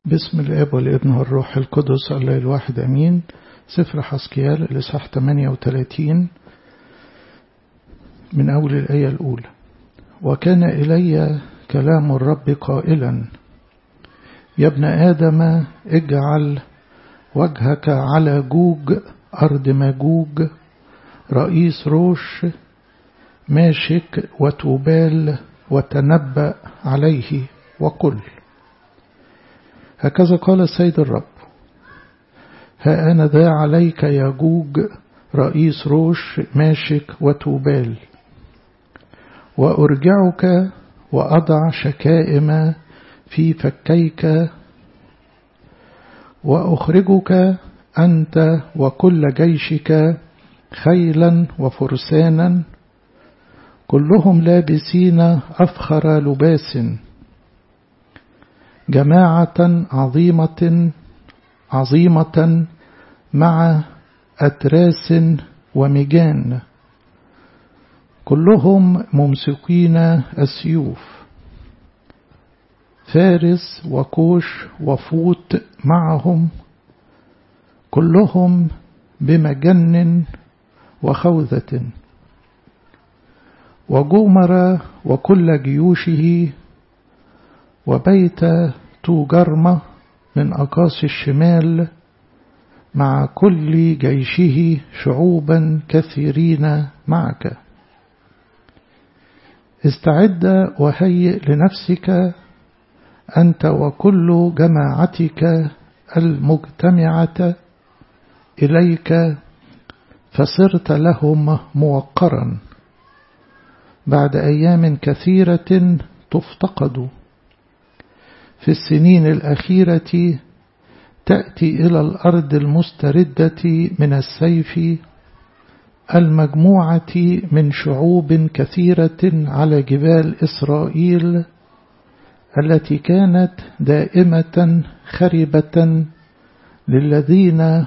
بسم الاب والابن والروح القدس الله الواحد امين سفر حسكيال الاصحاح 38 من اول الايه الاولى وكان الي كلام الرب قائلا يا ابن ادم اجعل وجهك على جوج ارض ماجوج رئيس روش ماشك وتوبال وتنبأ عليه وقل هكذا قال السيد الرب ها أنا ذا عليك يا جوج رئيس روش ماشك وتوبال وأرجعك وأضع شكائم في فكيك وأخرجك أنت وكل جيشك خيلا وفرسانا كلهم لابسين أفخر لباس جماعة عظيمة عظيمة مع أتراس ومجان كلهم ممسكين السيوف فارس وكوش وفوت معهم كلهم بمجن وخوذة وجومر وكل جيوشه وبيت توجرمة من أقاصي الشمال مع كل جيشه شعوبا كثيرين معك استعد وهيئ لنفسك أنت وكل جماعتك المجتمعة إليك فصرت لهم موقرا بعد أيام كثيرة تفتقد في السنين الأخيرة تأتي إلى الأرض المستردة من السيف المجموعة من شعوب كثيرة على جبال إسرائيل التي كانت دائمة خربة للذين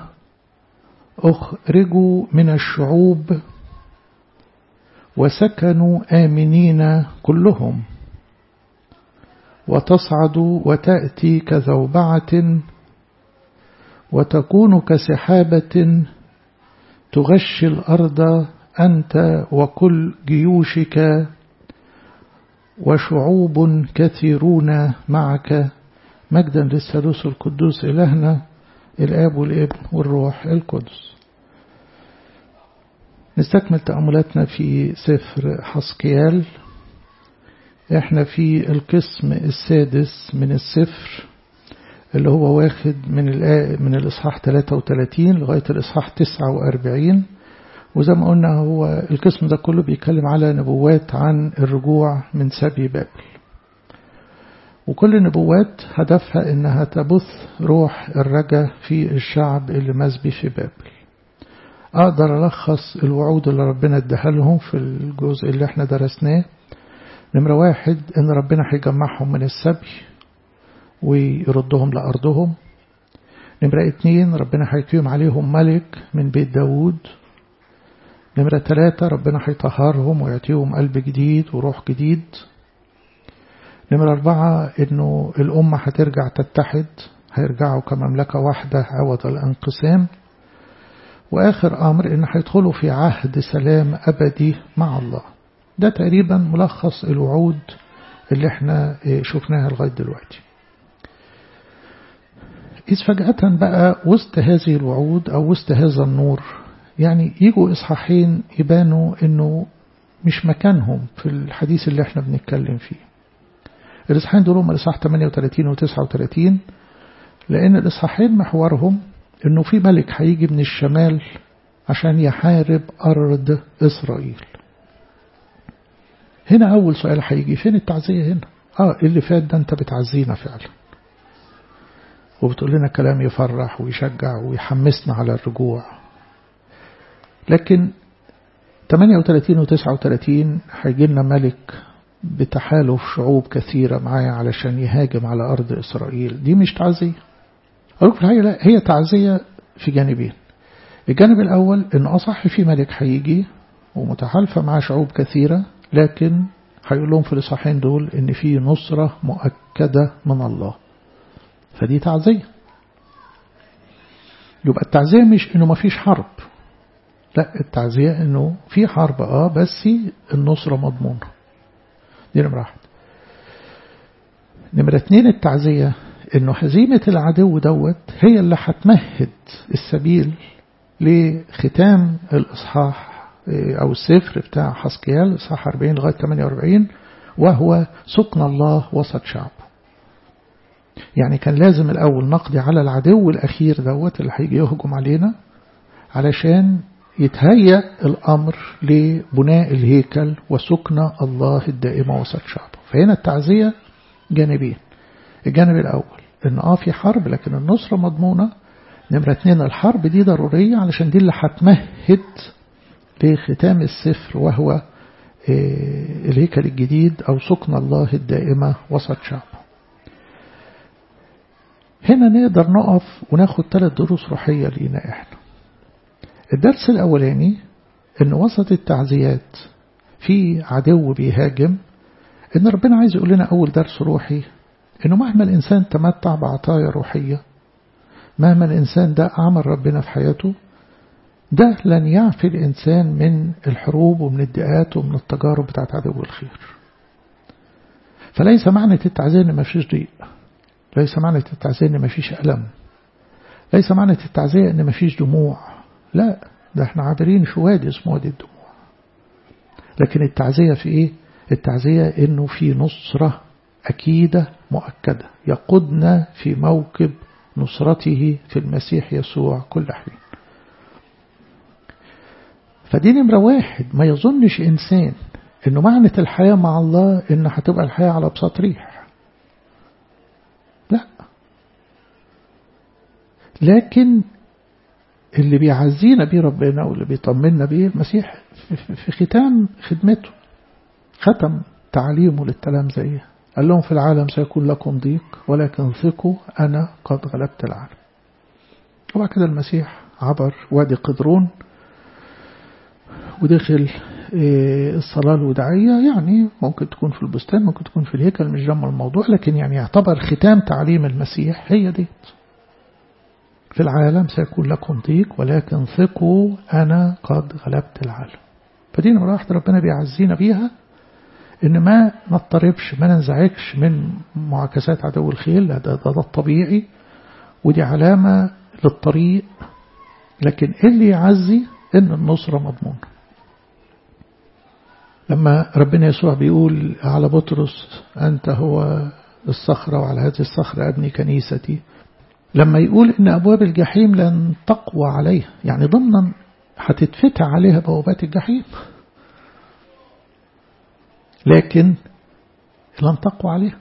أخرجوا من الشعوب وسكنوا آمنين كلهم وتصعد وتأتي كذوبعة وتكون كسحابة تغشي الأرض أنت وكل جيوشك وشعوب كثيرون معك مجدا للثالوث القدوس إلهنا الآب والابن والروح القدس نستكمل تأملاتنا في سفر حسقيال احنا في القسم السادس من السفر اللي هو واخد من من الإصحاح 33 لغاية الإصحاح 49 وزي ما قلنا هو القسم ده كله بيتكلم على نبوات عن الرجوع من سبي بابل وكل النبوات هدفها انها تبث روح الرجا في الشعب اللي مسبي في بابل اقدر الخص الوعود اللي ربنا اداها لهم في الجزء اللي احنا درسناه نمرة واحد ان ربنا هيجمعهم من السبي ويردهم لأرضهم نمرة اتنين ربنا هيقيم عليهم ملك من بيت داود نمرة ثلاثة ربنا هيطهرهم ويعطيهم قلب جديد وروح جديد نمرة أربعة إنه الأمة هترجع تتحد هيرجعوا كمملكة واحدة عوض الانقسام وآخر أمر إن هيدخلوا في عهد سلام أبدي مع الله ده تقريبا ملخص الوعود اللي احنا شفناها لغاية دلوقتي إذ فجأة بقى وسط هذه الوعود أو وسط هذا النور يعني يجوا إصحاحين يبانوا إنه مش مكانهم في الحديث اللي احنا بنتكلم فيه الإصحاحين دول هم الإصحاح 38 و 39 لأن الإصحاحين محورهم إنه في ملك هيجي من الشمال عشان يحارب أرض إسرائيل هنا أول سؤال هيجي فين التعزية هنا آه اللي فات ده أنت بتعزينا فعلا وبتقول لنا كلام يفرح ويشجع ويحمسنا على الرجوع لكن 38 و 39 هيجي لنا ملك بتحالف شعوب كثيرة معايا علشان يهاجم على أرض إسرائيل دي مش تعزية أقول في الحقيقة لا هي تعزية في جانبين الجانب الأول إن أصح في ملك هيجي ومتحالفة مع شعوب كثيرة لكن هيقول لهم في الإصحاحين دول إن في نصرة مؤكدة من الله فدي تعزية يبقى التعزية مش انه ما فيش حرب لا التعزية انه في حرب اه بس النصرة مضمونة دي نمرة واحد نمرة اتنين التعزية انه هزيمة العدو دوت هي اللي هتمهد السبيل لختام الإصحاح أو السفر بتاع حسكيال إصحاح 40 لغاية 48 وهو سكن الله وسط شعبه يعني كان لازم الأول نقضي على العدو الأخير دوت اللي هيجي يهجم علينا علشان يتهيأ الأمر لبناء الهيكل وسكن الله الدائمة وسط شعبه فهنا التعزية جانبين الجانب الأول إن آه في حرب لكن النصرة مضمونة نمرة اتنين الحرب دي ضرورية علشان دي اللي هتمهد لختام السفر وهو الهيكل الجديد أو سكن الله الدائمة وسط شعبه هنا نقدر نقف وناخد ثلاث دروس روحية لينا احنا الدرس الأولاني ان وسط التعزيات في عدو بيهاجم ان ربنا عايز يقول لنا أول درس روحي انه مهما الإنسان تمتع بعطايا روحية مهما الإنسان ده عمل ربنا في حياته ده لن يعفي الإنسان من الحروب ومن الدئات ومن التجارب بتاعت عدو الخير فليس معنى التعزية ان ما فيش ضيق ليس معنى التعزية ان ما فيش ألم ليس معنى التعزية ان ما فيش دموع لا ده احنا عابرين في وادي اسمه وادي الدموع لكن التعزية في ايه التعزية انه في نصرة أكيدة مؤكدة يقودنا في موكب نصرته في المسيح يسوع كل حين فدي نمرة واحد ما يظنش إنسان إنه معنى الحياة مع الله إن هتبقى الحياة على بساط ريح لا لكن اللي بيعزينا بيه ربنا واللي بيطمنا بيه المسيح في ختام خدمته ختم تعليمه للتلامذة قال لهم في العالم سيكون لكم ضيق ولكن ثقوا أنا قد غلبت العالم وبعد كده المسيح عبر وادي قدرون ودخل الصلاة الوداعية يعني ممكن تكون في البستان ممكن تكون في الهيكل مش جمع الموضوع لكن يعني يعتبر ختام تعليم المسيح هي دي في العالم سيكون لكم ضيق ولكن ثقوا أنا قد غلبت العالم فدي نمرة واحدة ربنا بيعزينا بيها إن ما نضطربش ما ننزعجش من معاكسات عدو الخيل ده, ده, ده الطبيعي ودي علامة للطريق لكن اللي يعزي إن النصرة مضمونة لما ربنا يسوع بيقول على بطرس أنت هو الصخرة وعلى هذه الصخرة أبني كنيستي لما يقول إن أبواب الجحيم لن تقوى عليها يعني ضمنا هتتفتح عليها بوابات الجحيم لكن لن تقوى عليها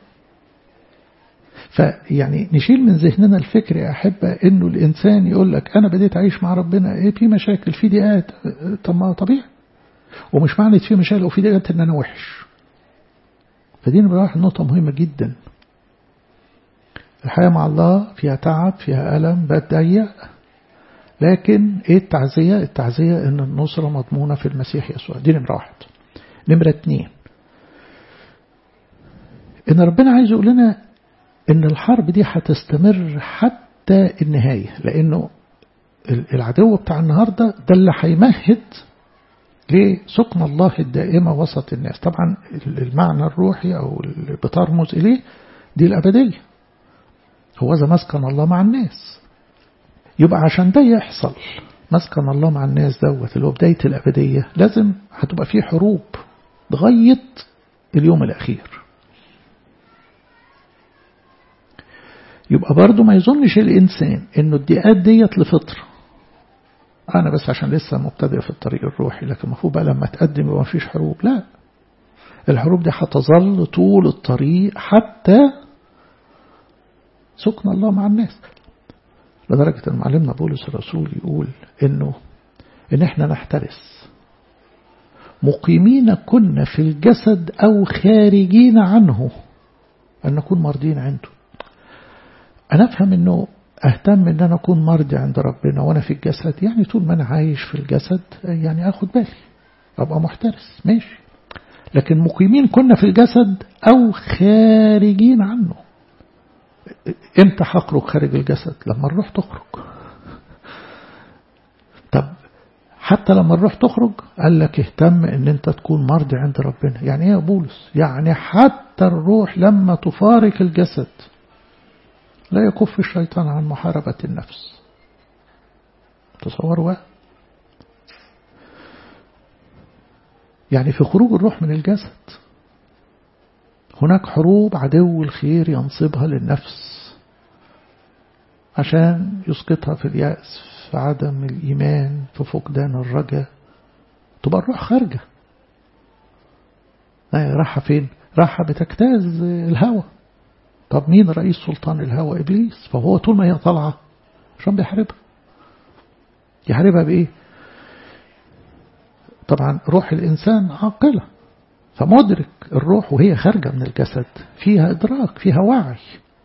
فيعني نشيل من ذهننا الفكر يا أحبة إنه الإنسان يقول لك أنا بديت أعيش مع ربنا إيه في مشاكل في ضيقات طب ما طبيعي ومش معنى في مشاكل أو في ضيقات إن أنا وحش فدي نبقى نقطة مهمة جدا الحياة مع الله فيها تعب فيها ألم بتضيق لكن إيه التعزية التعزية إن النصرة مضمونة في المسيح يسوع دي نمرة واحد نمرة اتنين إن ربنا عايز يقول لنا إن الحرب دي هتستمر حتى النهاية لأنه العدو بتاع النهاردة ده اللي هيمهد لسكن الله الدائمة وسط الناس طبعا المعنى الروحي أو اللي بترمز إليه دي الأبدية هو إذا مسكن الله مع الناس يبقى عشان ده يحصل مسكن الله مع الناس دوت اللي هو بداية الأبدية لازم هتبقى فيه حروب لغاية اليوم الأخير يبقى برضه ما يظنش الإنسان إنه الضيقات ديت لفطرة أنا بس عشان لسه مبتدئ في الطريق الروحي لكن المفروض بقى لما تقدم يبقى ما فيش حروب لا الحروب دي هتظل طول الطريق حتى سكن الله مع الناس لدرجة أن معلمنا بولس الرسول يقول إنه إن إحنا نحترس مقيمين كنا في الجسد أو خارجين عنه أن نكون مرضين عنده أنا أفهم أنه أهتم أن أنا أكون مرضي عند ربنا وأنا في الجسد يعني طول ما أنا عايش في الجسد يعني أخد بالي أبقى محترس ماشي لكن مقيمين كنا في الجسد أو خارجين عنه امتى هخرج خارج الجسد لما الروح تخرج طب حتى لما الروح تخرج قال لك اهتم ان انت تكون مرضي عند ربنا يعني ايه يا بولس يعني حتى الروح لما تفارق الجسد لا يكف الشيطان عن محاربة النفس تصوروا يعني في خروج الروح من الجسد هناك حروب عدو الخير ينصبها للنفس عشان يسقطها في اليأس في عدم الإيمان في فقدان الرجاء تبقى الروح خارجة راحة فين راحة بتجتاز الهوى طب مين رئيس سلطان الهوى إبليس فهو طول ما هي طالعة عشان بيحاربها يحاربها بإيه طبعا روح الإنسان عاقلة فمدرك الروح وهي خارجة من الجسد فيها إدراك فيها وعي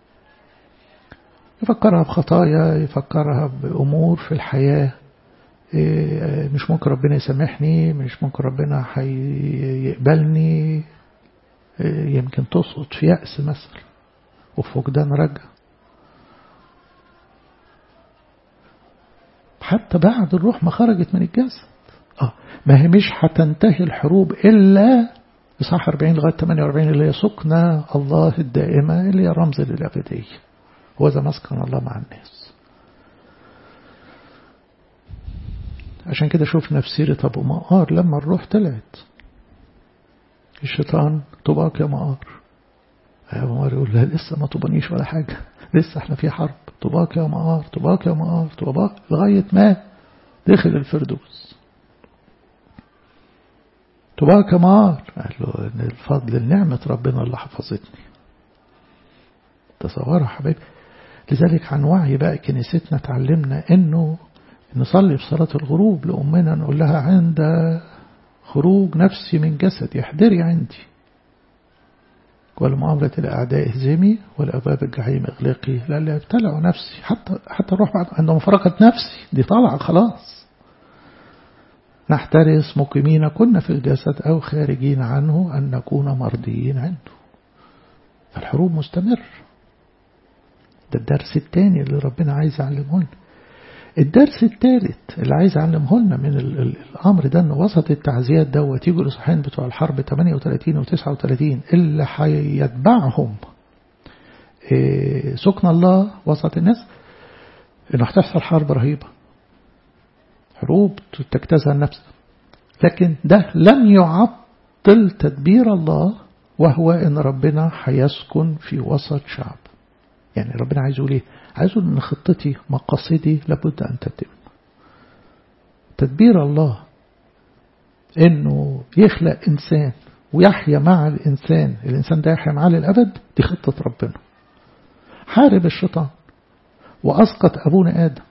يفكرها بخطايا يفكرها بأمور في الحياة مش ممكن ربنا يسامحني مش ممكن ربنا هيقبلني يمكن تسقط في يأس مثلا وفي فقدان رجع حتى بعد الروح ما خرجت من الجسد اه ما هي مش هتنتهي الحروب إلا إصحاح 40 لغاية 48 اللي هي سكنة الله الدائمة اللي هي رمز للأبدية هو ذا مسكن الله مع الناس عشان كده شفنا في سيرة أبو مقار لما الروح طلعت الشيطان طباك يا مقار أبو مقار يقول لها لسه ما طبنيش ولا حاجة لسه احنا في حرب طباك يا مقار طباك يا مقار طباك لغاية ما دخل الفردوس طباك يا مقار قال له ان الفضل النعمة ربنا اللي حفظتني تصوروا حبايبي لذلك عن وعي بقى كنيستنا تعلمنا انه نصلي في صلاة الغروب لأمنا نقول لها عند خروج نفسي من جسدي احضري عندي ولمعاملة الأعداء اهزمي والأبواب الجحيم اغلقي لا لا ابتلعوا نفسي حتى حتى الروح بعد عندما فرقت نفسي دي طالعة خلاص نحترس مقيمين كنا في الجسد أو خارجين عنه أن نكون مرضيين عنده فالحروب مستمر ده الدرس الثاني اللي ربنا عايز يعلمه لنا الدرس الثالث اللي عايز اعلمه لنا من الامر ده ان وسط التعزيات دوت يجوا الاصحاحين بتوع الحرب 38 و 39 اللي هيتبعهم سكن الله وسط الناس انه هتحصل حرب رهيبه حروب تجتازها النفس لكن ده لن يعطل تدبير الله وهو ان ربنا هيسكن في وسط شعب يعني ربنا عايز يقول ايه عايز يقول ان خطتي مقاصدي لابد ان تتم تدبير الله انه يخلق انسان ويحيا مع الانسان الانسان ده يحيا معاه للابد دي خطه ربنا حارب الشيطان واسقط ابونا ادم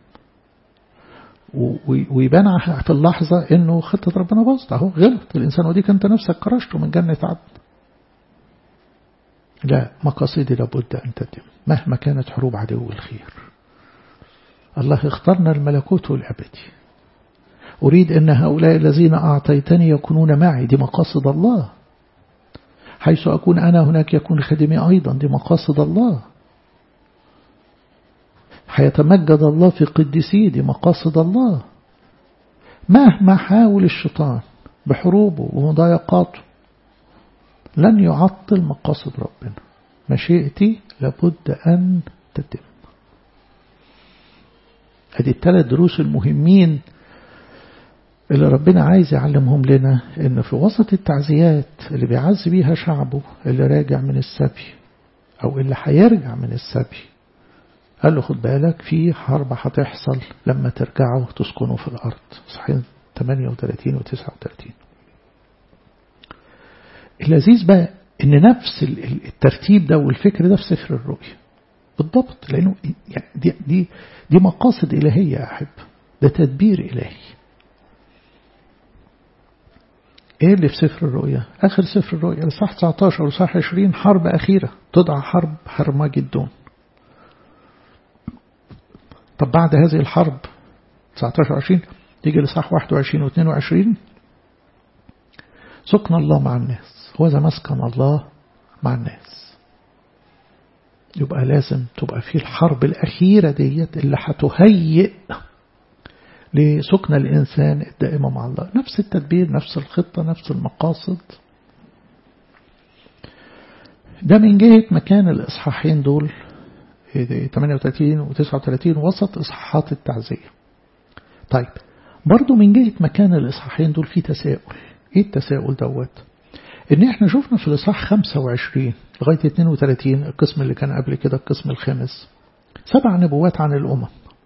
ويبان في اللحظة انه خطة ربنا باظت اهو غلط الانسان وديك انت نفسك كرشته من جنة عدن لا مقاصدي لابد أن تتم مهما كانت حروب عدو الخير الله اختارنا الملكوت الأبدي أريد أن هؤلاء الذين أعطيتني يكونون معي دي مقاصد الله حيث أكون أنا هناك يكون خدمي أيضا دي مقاصد الله حيتمجد الله في قدسي دي مقاصد الله مهما حاول الشيطان بحروبه ومضايقاته لن يعطل مقاصد ربنا مشيئتي لابد أن تتم هذه الثلاث دروس المهمين اللي ربنا عايز يعلمهم لنا ان في وسط التعزيات اللي بيعز بيها شعبه اللي راجع من السبي او اللي هيرجع من السبي قال له خد بالك في حرب هتحصل لما ترجعوا تسكنوا في الارض صحيح 38 و 39 اللذيذ بقى ان نفس الترتيب ده والفكر ده في سفر الرؤيا بالضبط لانه يعني دي دي دي مقاصد الهيه يا احب ده تدبير الهي ايه اللي في سفر الرؤيا اخر سفر الرؤيا الاصحاح 19 والاصحاح 20 حرب اخيره تدعى حرب هرمجدون طب بعد هذه الحرب 19 20 تيجي الاصحاح 21 و 22 سكن الله مع الناس هو ذا مسكن الله مع الناس يبقى لازم تبقى في الحرب الأخيرة ديت اللي هتهيئ لسكن الإنسان الدائمة مع الله نفس التدبير نفس الخطة نفس المقاصد ده من جهة مكان الإصحاحين دول 38 و 39 وسط إصحاحات التعزية طيب برضو من جهة مكان الإصحاحين دول في تساؤل إيه التساؤل دوت إن إحنا شفنا في الإصحاح 25 لغاية 32 القسم اللي كان قبل كده القسم الخامس سبع نبوات عن الأمم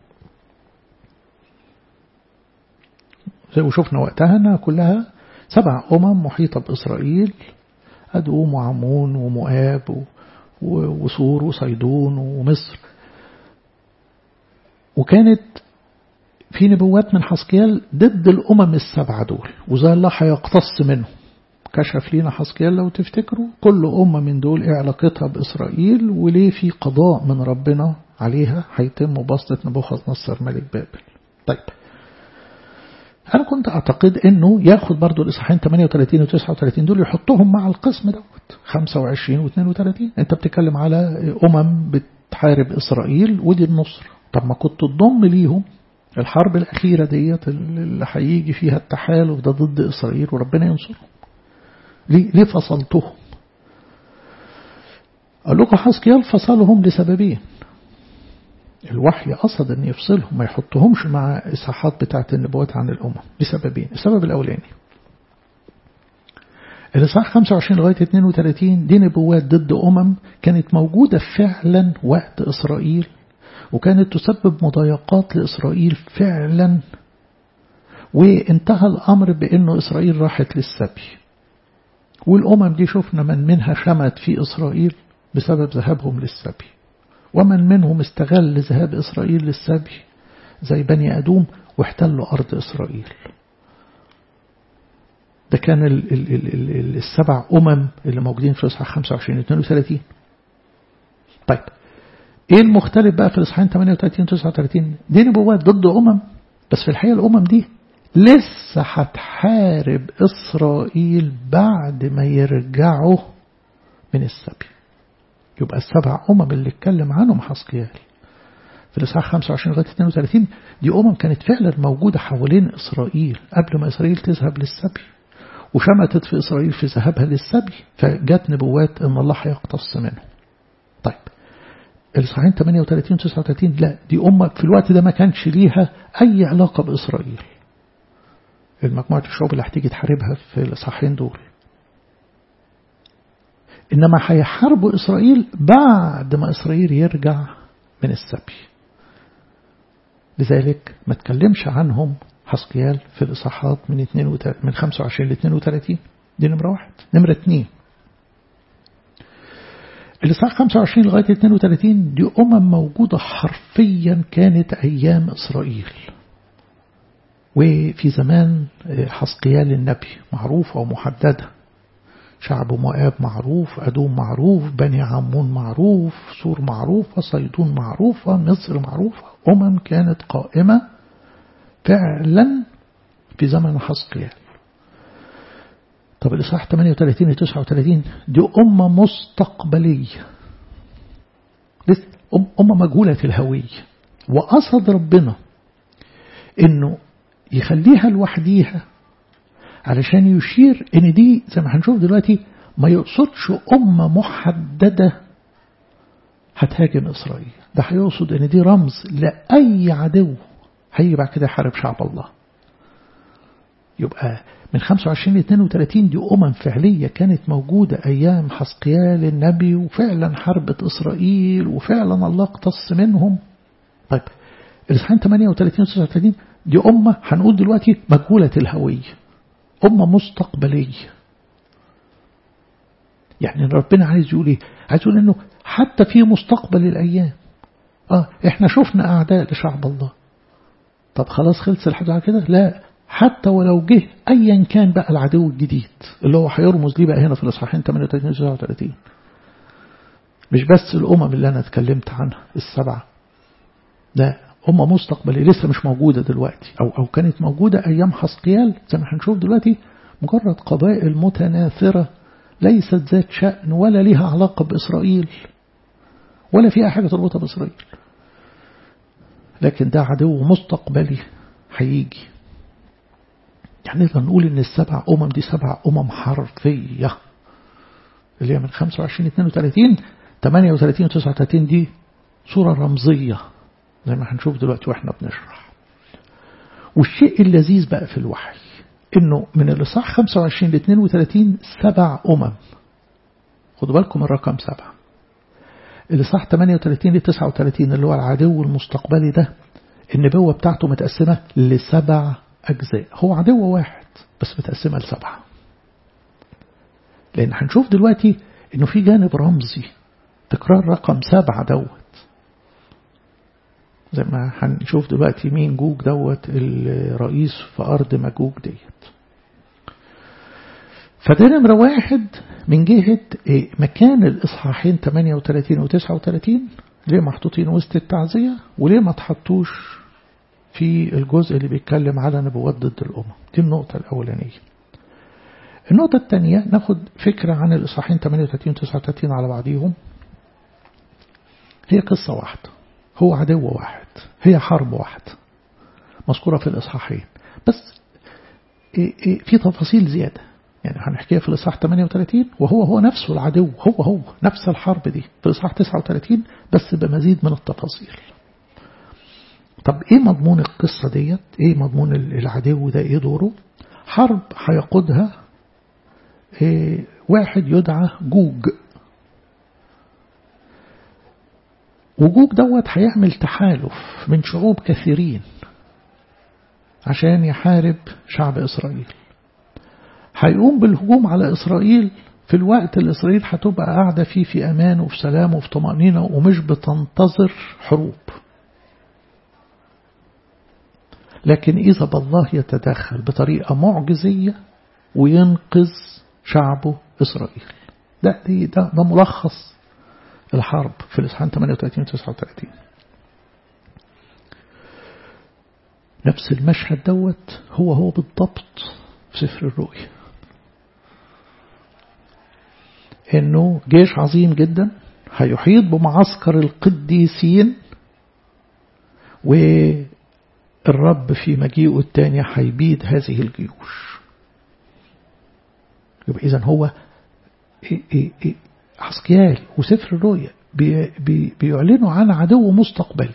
زي وشفنا وقتها أنها كلها سبع أمم محيطة بإسرائيل أدوم وعمون ومؤاب وسور وصيدون ومصر وكانت في نبوات من حسكيال ضد الأمم السبعة دول وزي الله هيقتص منهم كشف لينا حسكيال لو تفتكروا كل أمة من دول ايه علاقتها بإسرائيل وليه في قضاء من ربنا عليها هيتم بسطة نبوخذ نصر ملك بابل طيب أنا كنت أعتقد أنه ياخد برضو الإصحاحين 38 و 39 دول يحطهم مع القسم دوت 25 و 32 أنت بتتكلم على أمم بتحارب إسرائيل ودي النصر طب ما كنت تضم ليهم الحرب الأخيرة ديت اللي هيجي فيها التحالف ده ضد إسرائيل وربنا ينصرهم ليه, ليه فصلتهم قال لكم حسكيال فصلهم لسببين الوحي قصد أن يفصلهم ما يحطهمش مع إصحاحات بتاعة النبوات عن الأمم لسببين السبب الأولاني الإصحاح 25 لغاية 32 دي نبوات ضد أمم كانت موجودة فعلا وقت إسرائيل وكانت تسبب مضايقات لإسرائيل فعلا وانتهى الأمر بأنه إسرائيل راحت للسبي والأمم دي شفنا من منها شمت في إسرائيل بسبب ذهابهم للسبي ومن منهم استغل ذهاب إسرائيل للسبي زي بني أدوم واحتلوا أرض إسرائيل ده كان ال ال ال ال السبع أمم اللي موجودين في إصحاح 25 32 طيب إيه المختلف بقى في الإصحاحين 38 39 دي نبوات ضد أمم بس في الحقيقة الأمم دي لسه هتحارب إسرائيل بعد ما يرجعوا من السبي يبقى السبع أمم اللي اتكلم عنهم حسقيال في الإصحاح 25 لغاية 32 دي أمم كانت فعلا موجودة حوالين إسرائيل قبل ما إسرائيل تذهب للسبي وشمتت في إسرائيل في ذهابها للسبي فجت نبوات إن الله هيقتص منه طيب الإصحاحين 38 و 39 لا دي أمة في الوقت ده ما كانش ليها أي علاقة بإسرائيل المجموعة الشعوب اللي هتيجي تحاربها في الإصحاحين دول إنما هيحاربوا إسرائيل بعد ما إسرائيل يرجع من السبي لذلك ما تكلمش عنهم حسقيال في الإصحاحات من 2 من 25 ل 32 دي نمرة واحد نمرة اثنين الإصحاح 25 لغاية 32 دي أمم موجودة حرفيا كانت أيام إسرائيل وفي زمان حسقيال النبي معروفة ومحددة شعب مؤاب معروف أدوم معروف بني عمون معروف سور معروفة صيدون معروفة مصر معروفة أمم كانت قائمة فعلا في زمن حسقيال طب الإصحاح 38 ل 39 دي أمة مستقبلية لسه أمة مجهولة الهوية وقصد ربنا إنه يخليها لوحديها علشان يشير إن دي زي ما هنشوف دلوقتي ما يقصدش أمة محددة هتهاجم إسرائيل ده هيقصد إن دي رمز لأي عدو هيجي بعد كده يحارب شعب الله يبقى من 25 ل 32 دي أمم فعلية كانت موجودة أيام حسقيال النبي وفعلا حربت إسرائيل وفعلا الله اقتص منهم طيب الإصحاحين 38 و 39 دي أمة هنقول دلوقتي مجهولة الهوية أمة مستقبلية يعني ربنا عايز يقول إيه عايز يقول إنه حتى في مستقبل الأيام آه إحنا شفنا أعداء لشعب الله طب خلاص خلص الحدث على كده لا حتى ولو جه ايا كان بقى العدو الجديد اللي هو هيرمز ليه بقى هنا في الاصحاحين 38 و 39 مش بس الامم اللي انا اتكلمت عنها السبعه لا أمة مستقبلية لسه مش موجودة دلوقتي أو أو كانت موجودة أيام حسقيال زي ما هنشوف دلوقتي مجرد قبائل متناثرة ليست ذات شأن ولا لها علاقة بإسرائيل ولا في أي حاجة تربطها بإسرائيل لكن ده عدو مستقبلي هيجي يعني نقدر نقول ان السبع أمم دي سبع أمم حرفية اللي هي من 25 32 38 و 39 دي صورة رمزية زي ما هنشوف دلوقتي واحنا بنشرح والشيء اللذيذ بقى في الوحي انه من الإصحاح 25 ل 32 سبع أمم خدوا بالكم الرقم سبعة الإصحاح 38 ل 39 اللي هو العدو المستقبلي ده النبوة بتاعته متقسمة لسبع أجزاء هو عدو واحد بس متقسمة لسبعة لأن هنشوف دلوقتي إنه في جانب رمزي تكرار رقم سبعة دوت زي ما هنشوف دلوقتي مين جوج دوت الرئيس في أرض مجوج ديت فده نمرة واحد من جهة مكان الإصحاحين 38 و 39 ليه محطوطين وسط التعزية وليه ما تحطوش في الجزء اللي بيتكلم على نبوات ضد الأمم دي النقطة الأولانية النقطة الثانية ناخد فكرة عن الإصحاحين 38 و 39 على بعضيهم هي قصة واحدة هو عدو واحد هي حرب واحدة مذكورة في الإصحاحين بس في تفاصيل زيادة يعني هنحكيها في الإصحاح 38 وهو هو نفسه العدو هو هو نفس الحرب دي في الإصحاح 39 بس بمزيد من التفاصيل طب ايه مضمون القصة ديت ايه مضمون العدو ده ايه دوره حرب هيقودها إيه واحد يدعى جوج وجوج دوت هيعمل تحالف من شعوب كثيرين عشان يحارب شعب إسرائيل هيقوم بالهجوم على إسرائيل في الوقت اللي إسرائيل هتبقى قاعدة فيه في أمان وفي سلام وفي طمأنينة ومش بتنتظر حروب لكن إذا بالله يتدخل بطريقة معجزية وينقذ شعبه إسرائيل ده, دي ده, ده ملخص الحرب في الإصحاح 38 39 نفس المشهد دوت هو هو بالضبط في سفر الرؤيا انه جيش عظيم جدا هيحيط بمعسكر القديسين والرب في مجيئه الثاني هيبيد هذه الجيوش يبقى اذا هو إيه إيه إيه عسكيال وسفر الرؤيا بي بي بيعلنوا عن عدو مستقبلي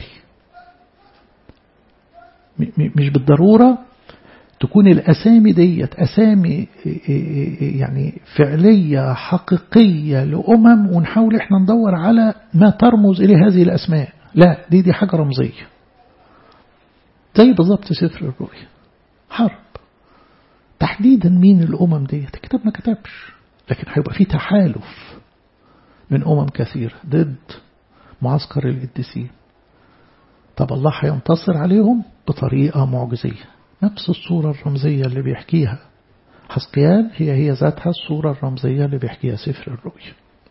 مش بالضرورة تكون الأسامي ديت أسامي يعني فعلية حقيقية لأمم ونحاول إحنا ندور على ما ترمز إليه هذه الأسماء لا دي دي حاجة رمزية زي بالضبط سفر الرؤيا حرب تحديدا مين الأمم ديت الكتاب ما كتبش لكن هيبقى في تحالف من أمم كثيرة ضد معسكر القديسين طب الله هينتصر عليهم بطريقة معجزية نفس الصورة الرمزية اللي بيحكيها حسقيال هي هي ذاتها الصورة الرمزية اللي بيحكيها سفر الرؤيا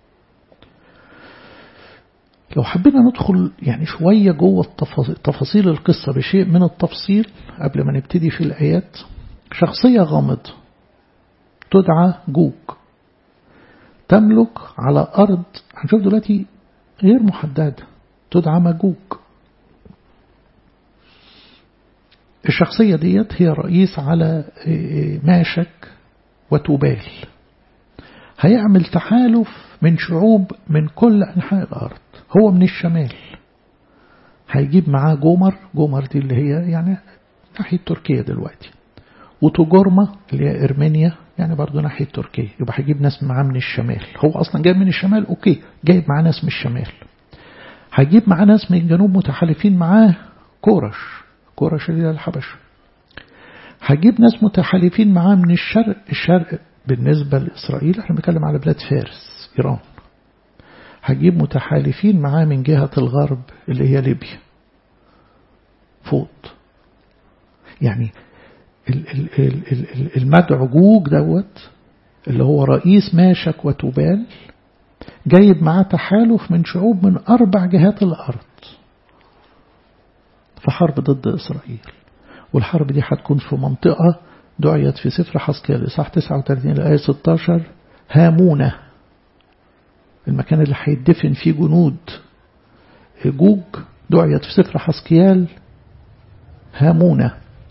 لو حبينا ندخل يعني شوية جوه تفاصيل القصة بشيء من التفصيل قبل ما نبتدي في الآيات شخصية غامضة تدعى جوج تملك على أرض هنشوف دلوقتي غير محددة تدعى مجوج الشخصية ديت هي رئيس على ماشك وتوبال هيعمل تحالف من شعوب من كل أنحاء الأرض هو من الشمال هيجيب معاه جومر جومر دي اللي هي يعني ناحية تركيا دلوقتي وتجرمة اللي هي إرمينيا يعني برضو ناحية تركيا يبقى هيجيب ناس معاه من الشمال هو أصلا جايب من الشمال أوكي جايب معاه ناس من الشمال هيجيب معاه ناس من الجنوب متحالفين معاه كورش كورش اللي هي الحبشة هجيب ناس متحالفين معاه من الشرق الشرق بالنسبة لإسرائيل احنا بنتكلم على بلاد فارس إيران هجيب متحالفين معاه من جهة الغرب اللي هي ليبيا فوط يعني المدعجوج دوت اللي هو رئيس ماشك وتوبال جايب معاه تحالف من شعوب من أربع جهات الأرض في حرب ضد إسرائيل والحرب دي هتكون في منطقة دعيت في سفر حسكيال إصحاح 39 لآية 16 هامونة المكان اللي هيدفن فيه جنود جوج دعيت في سفر حسكيال هامونة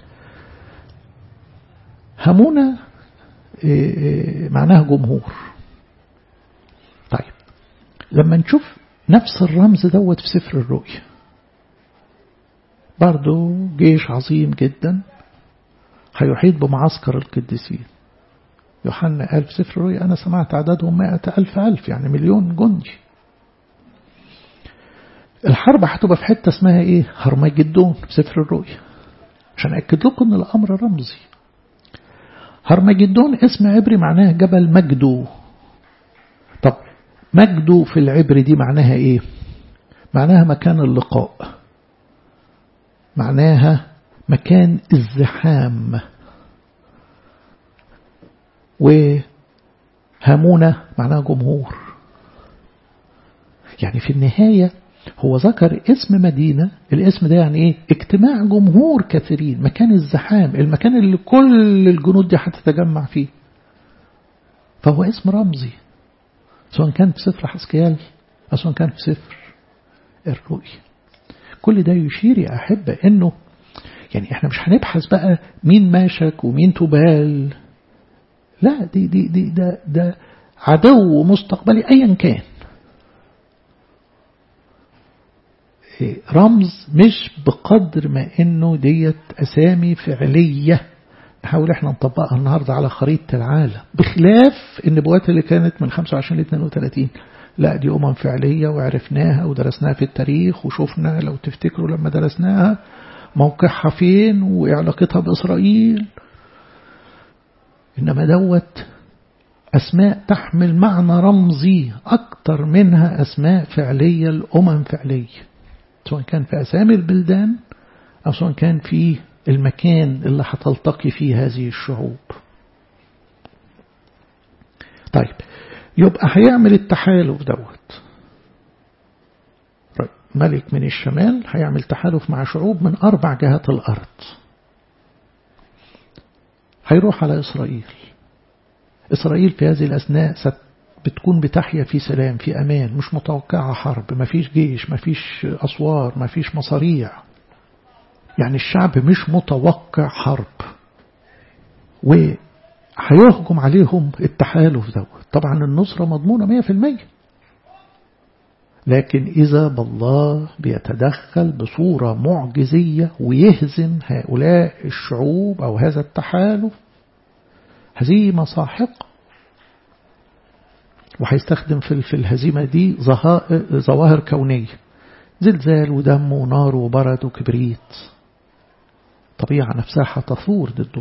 هامونة معناها جمهور طيب لما نشوف نفس الرمز دوت في سفر الرؤيا برضو جيش عظيم جدا هيحيط بمعسكر القديسين يوحنا قال في سفر الرؤيا أنا سمعت عددهم مائة ألف ألف يعني مليون جندي الحرب هتبقى في حتة اسمها إيه هرمجدون في سفر الرؤيا عشان أكد لكم أن الأمر رمزي هرمجدون اسم عبري معناه جبل مجدو طب مجدو في العبري دي معناها إيه معناها مكان اللقاء معناها مكان الزحام وهامونة معناها جمهور يعني في النهاية هو ذكر اسم مدينة الاسم ده يعني ايه اجتماع جمهور كثيرين مكان الزحام المكان اللي كل الجنود دي هتتجمع فيه فهو اسم رمزي سواء كان في سفر حسكيال أو سواء كان في سفر الرؤيا كل ده يشير يا أحبة أنه يعني احنا مش هنبحث بقى مين ماشك ومين تبال لا دي دي دي ده ده عدو مستقبلي ايا كان رمز مش بقدر ما انه ديت اسامي فعليه نحاول احنا نطبقها النهارده على خريطه العالم بخلاف النبوات اللي كانت من 25 ل 32 لا دي أمم فعلية وعرفناها ودرسناها في التاريخ وشفنا لو تفتكروا لما درسناها موقعها فين وعلاقتها بإسرائيل إنما دوت أسماء تحمل معنى رمزي أكتر منها أسماء فعلية الأمم فعلية سواء كان في أسامي البلدان أو سواء كان في المكان اللي هتلتقي فيه هذه الشعوب طيب يبقى هيعمل التحالف دوت ملك من الشمال هيعمل تحالف مع شعوب من أربع جهات الأرض هيروح على إسرائيل إسرائيل في هذه الأثناء بتكون بتحيا في سلام في أمان مش متوقعة حرب مفيش جيش مفيش أسوار مفيش مصاريع يعني الشعب مش متوقع حرب وهيهجم عليهم التحالف دوت طبعا النصرة مضمونة مية في المية لكن إذا بالله بيتدخل بصورة معجزية ويهزم هؤلاء الشعوب أو هذا التحالف هزيمة ساحقة وهيستخدم في الهزيمة دي ظواهر كونية زلزال ودم ونار وبرد وكبريت طبيعة نفسها هتثور ضده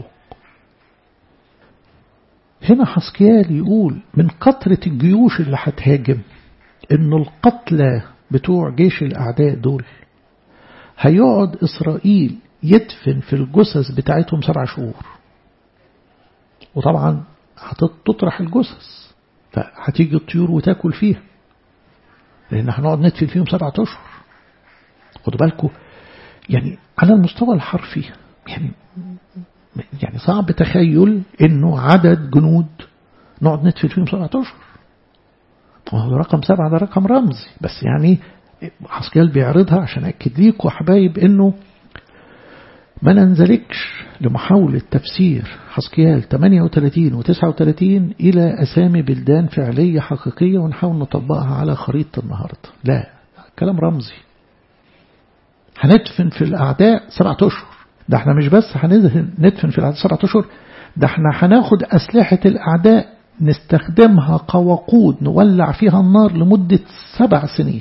هنا حسكيال يقول من كثرة الجيوش اللي هتهاجم ان القتلى بتوع جيش الأعداء دول هيقعد إسرائيل يدفن في الجثث بتاعتهم سبع شهور وطبعا هتطرح الجثث فهتيجي الطيور وتاكل فيها لأن هنقعد ندفن فيهم سبعة أشهر خدوا بالكم يعني على المستوى الحرفي يعني يعني صعب تخيل انه عدد جنود نقعد ندفن فيهم سبعة اشهر وهو رقم سبعة ده رقم رمزي بس يعني حسكيال بيعرضها عشان أكد ليكوا حبايب انه ما ننزلكش لمحاولة تفسير حسكيال 38 و 39 إلى أسامي بلدان فعلية حقيقية ونحاول نطبقها على خريطة النهاردة لا كلام رمزي هندفن في الأعداء سبعة أشهر ده احنا مش بس هندفن في الأعداء سبعة أشهر ده احنا هناخد أسلحة الأعداء نستخدمها كوقود نولع فيها النار لمدة سبع سنين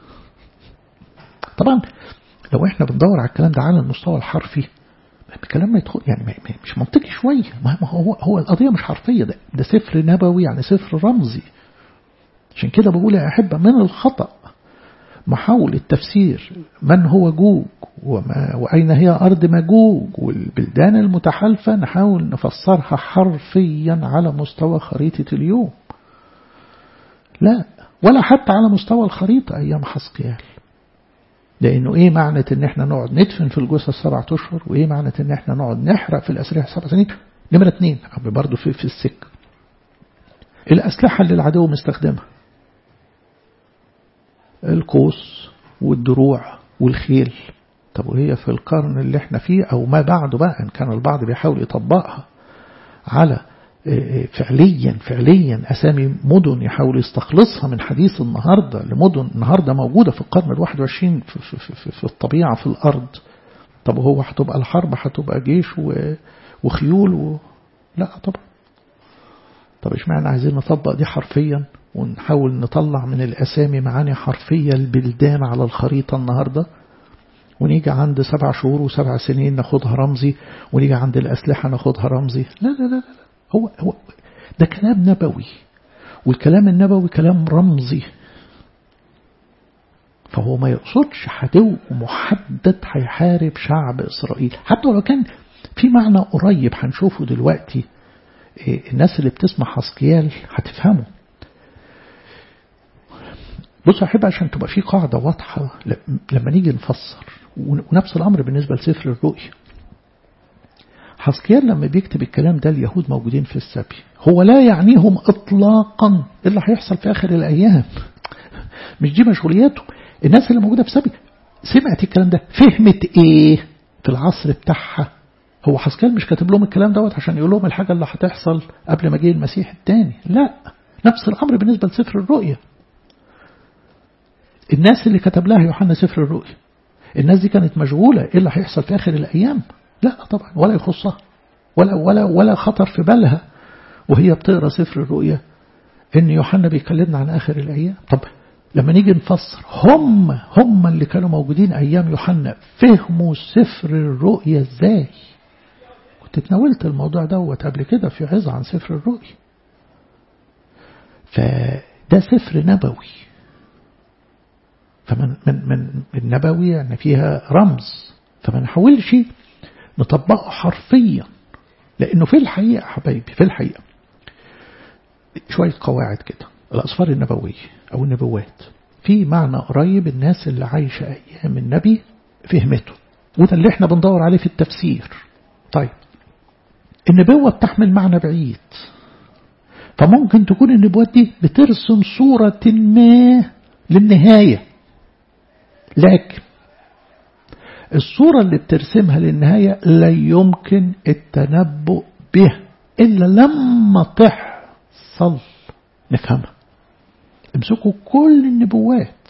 طبعا لو احنا بندور على الكلام ده على المستوى الحرفي الكلام ما يدخل يعني مش منطقي شوية ما هو هو القضية مش حرفية ده ده سفر نبوي يعني سفر رمزي عشان كده بقول يا أحبة من الخطأ محاولة تفسير من هو جوج وما وأين هي أرض مجوج والبلدان المتحالفة نحاول نفسرها حرفيا على مستوى خريطة اليوم لا ولا حتى على مستوى الخريطة أيام حسقيال لأنه إيه معنى إن إحنا نقعد ندفن في الجثث سبعة أشهر وإيه معنى إن إحنا نقعد نحرق في الأسلحة سبع سنين نمرة اتنين برضه في, في السكة الأسلحة اللي العدو مستخدمها القوس والدروع والخيل طب وهي في القرن اللي احنا فيه أو ما بعده بقى إن كان البعض بيحاول يطبقها على فعليا فعليا أسامي مدن يحاول يستخلصها من حديث النهاردة لمدن النهاردة موجودة في القرن الواحد وعشرين في, في, في, في الطبيعة في الأرض طب هو هتبقى الحرب هتبقى جيش وخيول و... لا طبعا طب اشمعنى عايزين نطبق دي حرفيا ونحاول نطلع من الأسامي معاني حرفية البلدان على الخريطة النهاردة ونيجي عند سبع شهور وسبع سنين ناخدها رمزي ونيجي عند الأسلحة ناخدها رمزي لا لا لا, لا. هو, هو ده كلام نبوي والكلام النبوي كلام رمزي فهو ما يقصدش عدو محدد هيحارب شعب إسرائيل حتى لو كان في معنى قريب هنشوفه دلوقتي الناس اللي بتسمع حسقيال هتفهمه بص أحب عشان تبقى في قاعدة واضحة لما نيجي نفسر ونفس الأمر بالنسبة لسفر الرؤيا حسقيال لما بيكتب الكلام ده اليهود موجودين في السبي هو لا يعنيهم إطلاقا اللي هيحصل في آخر الأيام مش دي مشغولياته الناس اللي موجودة في سبي سمعت الكلام ده فهمت إيه في العصر بتاعها هو حسقيال مش كاتب لهم الكلام دوت عشان يقول لهم الحاجة اللي هتحصل قبل ما جه المسيح الثاني لا نفس الأمر بالنسبة لسفر الرؤيا الناس اللي كتب لها يوحنا سفر الرؤيا الناس دي كانت مشغولة إيه اللي هيحصل في آخر الأيام لا طبعا ولا يخصها ولا ولا ولا خطر في بالها وهي بتقرا سفر الرؤيا ان يوحنا بيكلمنا عن اخر الايام طب لما نيجي نفسر هم هم اللي كانوا موجودين ايام يوحنا فهموا سفر الرؤيا ازاي كنت اتناولت الموضوع دوت قبل كده في عظة عن سفر الرؤيا فده سفر نبوي فمن من من النبوي يعني فيها رمز فما نحاولش نطبقه حرفيا لأنه في الحقيقة حبايبي في الحقيقة شوية قواعد كده الأسفار النبوية أو النبوات في معنى قريب الناس اللي عايشة أيام النبي فهمته وده اللي احنا بندور عليه في التفسير طيب النبوة بتحمل معنى بعيد فممكن تكون النبوات دي بترسم صورة ما للنهاية لكن الصورة اللي بترسمها للنهاية لا يمكن التنبؤ به إلا لما تحصل نفهمها امسكوا كل النبوات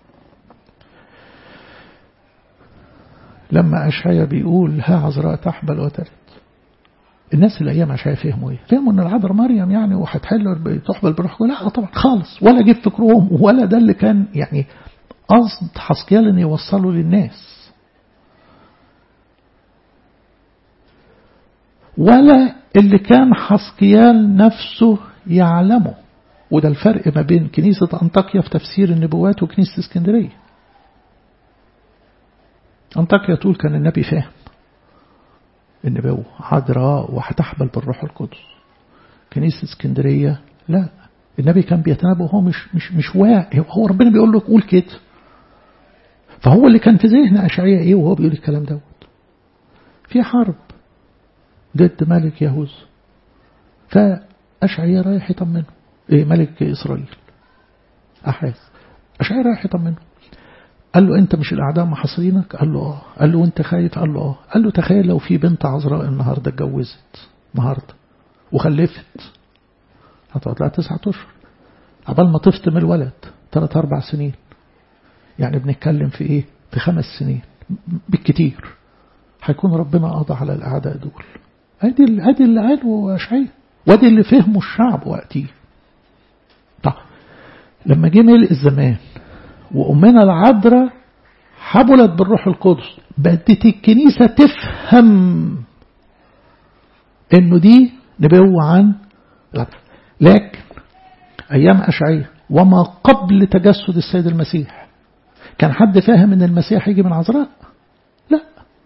لما أشعيا بيقول ها عذراء تحبل وتلد الناس اللي أيام أشعيا فهموا إيه؟ فهموا إن العذراء مريم يعني وهتحل تحبل بروح لا طبعا خالص ولا جه فكرهم ولا ده اللي كان يعني قصد حسكيال إن يوصله للناس ولا اللي كان حسقيال نفسه يعلمه وده الفرق ما بين كنيسة أنطاكيا في تفسير النبوات وكنيسة اسكندرية أنطاكيا تقول كان النبي فاهم النبوة عذراء وهتحبل بالروح القدس كنيسة اسكندرية لا النبي كان بيتنبأ وهو مش مش مش واعي هو ربنا بيقول له قول كده فهو اللي كان في ذهن أشعياء إيه وهو بيقول الكلام دوت في حرب ضد ملك يهوذا فأشعياء رايح يطمنه إيه ملك إسرائيل أحاز أشعياء رايح يطمنه قال له أنت مش الأعداء محاصرينك قال له آه قال له أنت خايف قال له آه قال له تخيل لو في بنت عذراء النهاردة اتجوزت النهاردة وخلفت هتقعد لها تسعة أشهر عبال ما تفطم الولد ثلاث أربع سنين يعني بنتكلم في إيه في خمس سنين بالكتير هيكون ربنا قضى على الأعداء دول ادي ادي اللي قاله أشعياء وادي اللي فهمه الشعب وقتيه طب لما جه ملء الزمان وأمنا العذراء حبلت بالروح القدس بدت الكنيسة تفهم انه دي نبوة عن العذراء لكن أيام أشعية وما قبل تجسد السيد المسيح كان حد فاهم ان المسيح يجي من عذراء لا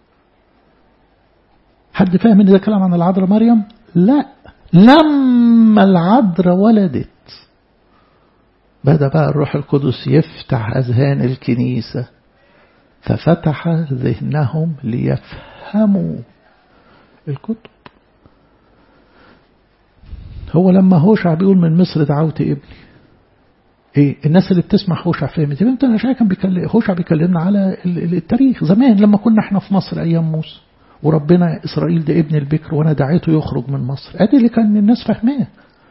حد فاهم ان ده كلام عن العذراء مريم لا لما العذراء ولدت بدأ بقى الروح القدس يفتح أذهان الكنيسة ففتح ذهنهم ليفهموا الكتب هو لما هوشع بيقول من مصر دعوت ابني إيه الناس اللي بتسمع هوشع فهمت يبقى انت انا كان بيكلم هوشع بيكلمنا على التاريخ زمان لما كنا احنا في مصر ايام موسى وربنا اسرائيل ده ابن البكر وانا دعيته يخرج من مصر ادي اللي كان الناس فاهماه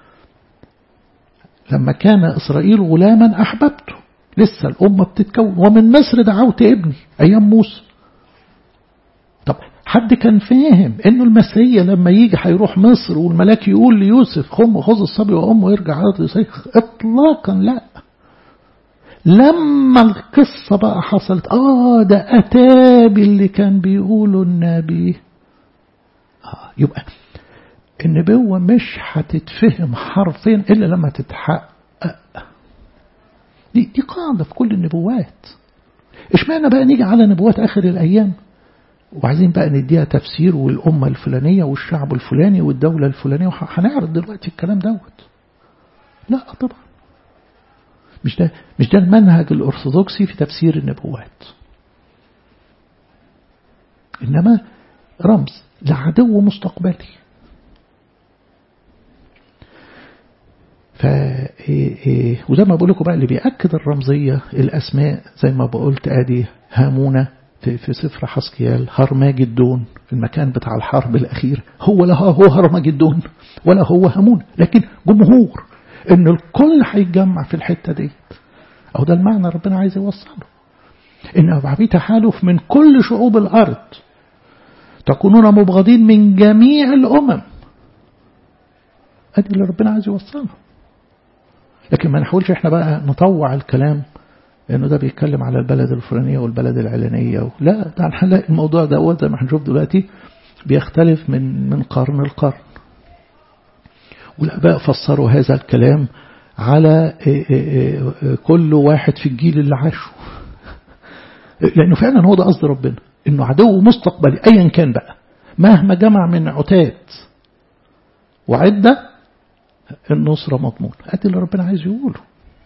لما كان اسرائيل غلاما احببته لسه الامه بتتكون ومن مصر دعوت ابني ايام موسى طب حد كان فاهم انه المسيح لما يجي هيروح مصر والملاك يقول ليوسف خم خذ الصبي وامه ويرجع على يصيخ اطلاقا لا لما القصة بقى حصلت اه ده اتى باللي كان بيقوله النبي آه يبقى النبوة مش هتتفهم حرفيا الا لما تتحقق دي, دي قاعدة في كل النبوات اشمعنى بقى نيجي على نبوات اخر الايام وعايزين بقى نديها تفسير والأمة الفلانية والشعب الفلاني والدولة الفلانية وهنعرض دلوقتي الكلام دوت لا طبعا مش ده مش ده المنهج الأرثوذكسي في تفسير النبوات إنما رمز لعدو مستقبلي ف وزي ما بقول لكم بقى اللي بيأكد الرمزية الأسماء زي ما بقولت أدي هامونة في, في سفر حسكيال هرماجدون في المكان بتاع الحرب الأخير هو لا هو هرماجدون ولا هو همون لكن جمهور إن الكل هيتجمع في الحتة ديت أو ده المعنى ربنا عايز يوصله إن في تحالف من كل شعوب الأرض تكونون مبغضين من جميع الأمم أدي اللي ربنا عايز يوصله لكن ما نحاولش احنا بقى نطوع الكلام لأنه ده بيتكلم على البلد الفلانية والبلد العلانية لا ده هنلاقي الموضوع ده زي ما هنشوف دلوقتي بيختلف من من قرن لقرن والآباء فسروا هذا الكلام على كل واحد في الجيل اللي عاشه لأنه فعلا هو ده قصد ربنا إنه عدو مستقبلي أيا كان بقى مهما جمع من عتاد وعدة النصرة مضمون أدي اللي ربنا عايز يقوله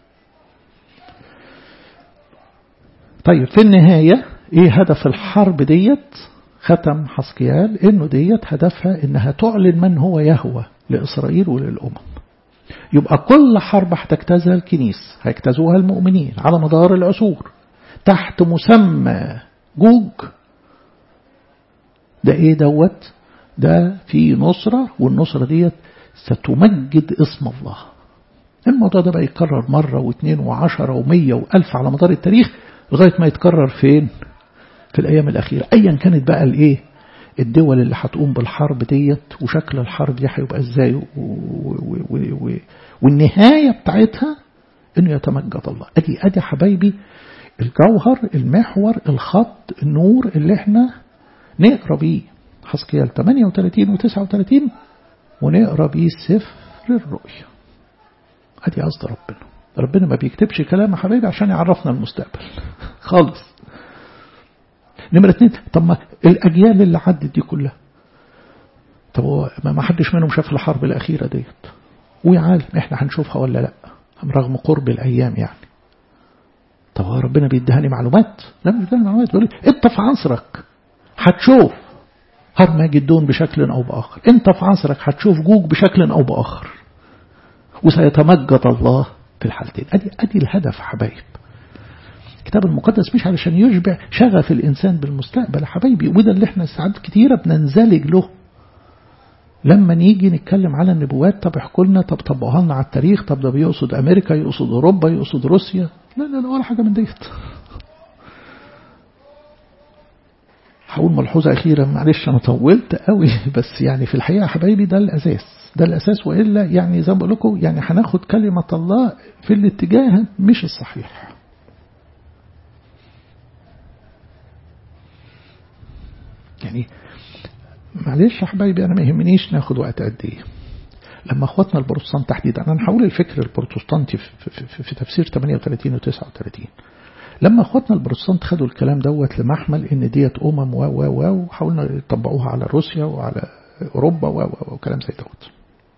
طيب في النهاية ايه هدف الحرب ديت ختم حسكيال انه ديت هدفها انها تعلن من هو يهوى لإسرائيل وللأمم يبقى كل حرب هتجتازها الكنيس هيجتازوها المؤمنين على مدار العصور تحت مسمى جوج ده ايه دوت ده في نصرة والنصرة ديت ستمجد اسم الله الموضوع ده بقى يتكرر مرة واثنين وعشرة ومية وألف على مدار التاريخ لغاية ما يتكرر فين في الأيام الأخيرة أيا كانت بقى الإيه الدول اللي هتقوم بالحرب ديت وشكل الحرب دي هيبقى ازاي والنهاية بتاعتها انه يتمجد الله ادي ادي حبايبي الجوهر المحور الخط النور اللي احنا نقرا بيه حسكيال 38 و 39 ونقرا بيه سفر الرؤيا ادي قصد ربنا ربنا ما بيكتبش كلام يا حبايبي عشان يعرفنا المستقبل خالص نمرة اتنين طب ما الأجيال اللي عدت دي كلها طب هو ما حدش منهم شاف الحرب الأخيرة ديت ويا عالم احنا هنشوفها ولا لا رغم قرب الأيام يعني طب هو ربنا بيدهني معلومات لا مش بيدهني معلومات بيقول انت في عنصرك هتشوف هرمجدون بشكل أو بآخر انت في عنصرك هتشوف جوج بشكل أو بآخر وسيتمجد الله في الحالتين أدي, أدي الهدف حبايب الكتاب المقدس مش علشان يشبع شغف الإنسان بالمستقبل يا حبايبي وده اللي احنا ساعات كتيرة بننزلج له لما نيجي نتكلم على النبوات طب احكوا لنا طب طبقوها لنا على التاريخ طب ده بيقصد أمريكا يقصد أوروبا يقصد روسيا لا لا لا ولا حاجة من ديت هقول ملحوظة أخيرة معلش أنا طولت قوي بس يعني في الحقيقة يا حبايبي ده الأساس ده الأساس وإلا يعني زي ما بقول لكم يعني هناخد كلمة الله في الاتجاه مش الصحيح يعني معلش يا حبايبي أنا ما يهمنيش ناخد وقت قد إيه لما اخواتنا البروتستانت تحديدا أنا هقول الفكر البروتستانتي في, في, في, في تفسير 38 و 39 لما اخواتنا البروتستانت خدوا الكلام دوت لمحمل ان ديت امم و و و وحاولنا يطبقوها على روسيا وعلى اوروبا و و وكلام زي دوت.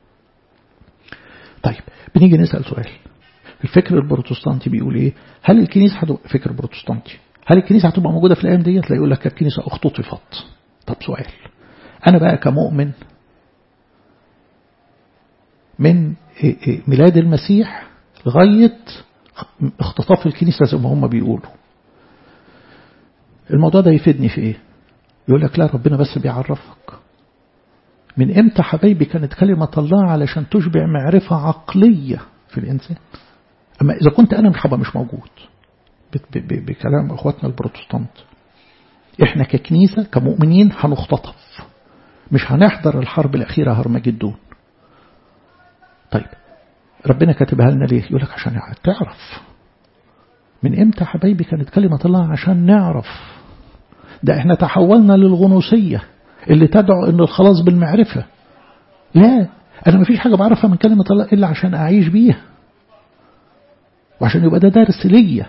طيب بنيجي نسال سؤال الفكر البروتستانتي بيقول ايه؟ هل الكنيسه هتبقى فكر بروتستانتي هل الكنيسه هتبقى موجوده في الايام ديت؟ لا يقول لك الكنيسه اختطفت. طب سؤال انا بقى كمؤمن من ميلاد المسيح لغايه اختطاف الكنيسة زي ما هم بيقولوا الموضوع ده يفيدني في ايه يقول لك لا ربنا بس بيعرفك من امتى حبايبي كانت كلمة الله علشان تشبع معرفة عقلية في الإنسان أما إذا كنت أنا مش هبقى مش موجود بكلام أخواتنا البروتستانت إحنا ككنيسة كمؤمنين هنختطف مش هنحضر الحرب الأخيرة هرمجدون طيب ربنا كاتبها لنا ليه يقول لك عشان تعرف من امتى حبايبي كانت كلمة الله عشان نعرف ده احنا تحولنا للغنوصية اللي تدعو ان الخلاص بالمعرفة لا انا ما فيش حاجة بعرفها من كلمة الله الا عشان اعيش بيها وعشان يبقى ده درس ليا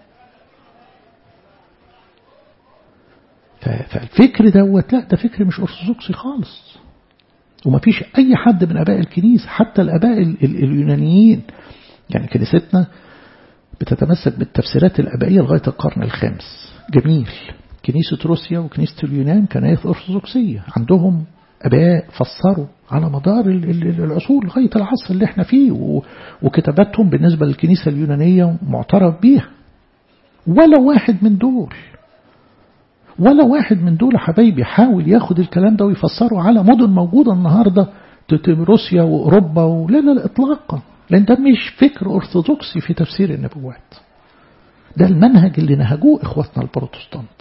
فالفكر دوت لا ده فكر مش أرثوذكسي خالص وما فيش أي حد من أباء الكنيسة حتى الأباء اليونانيين يعني كنيستنا بتتمسك بالتفسيرات الأبائية لغاية القرن الخامس جميل كنيسة روسيا وكنيسة اليونان كنائس أرثوذكسية عندهم أباء فسروا على مدار العصور لغاية العصر اللي احنا فيه وكتاباتهم بالنسبة للكنيسة اليونانية معترف بيها ولا واحد من دول ولا واحد من دول حبايبي حاول ياخد الكلام ده ويفسره على مدن موجودة النهاردة روسيا وأوروبا ولا لا, لا إطلاقا لأن ده مش فكر أرثوذكسي في تفسير النبوات ده المنهج اللي نهجوه إخواتنا البروتستانت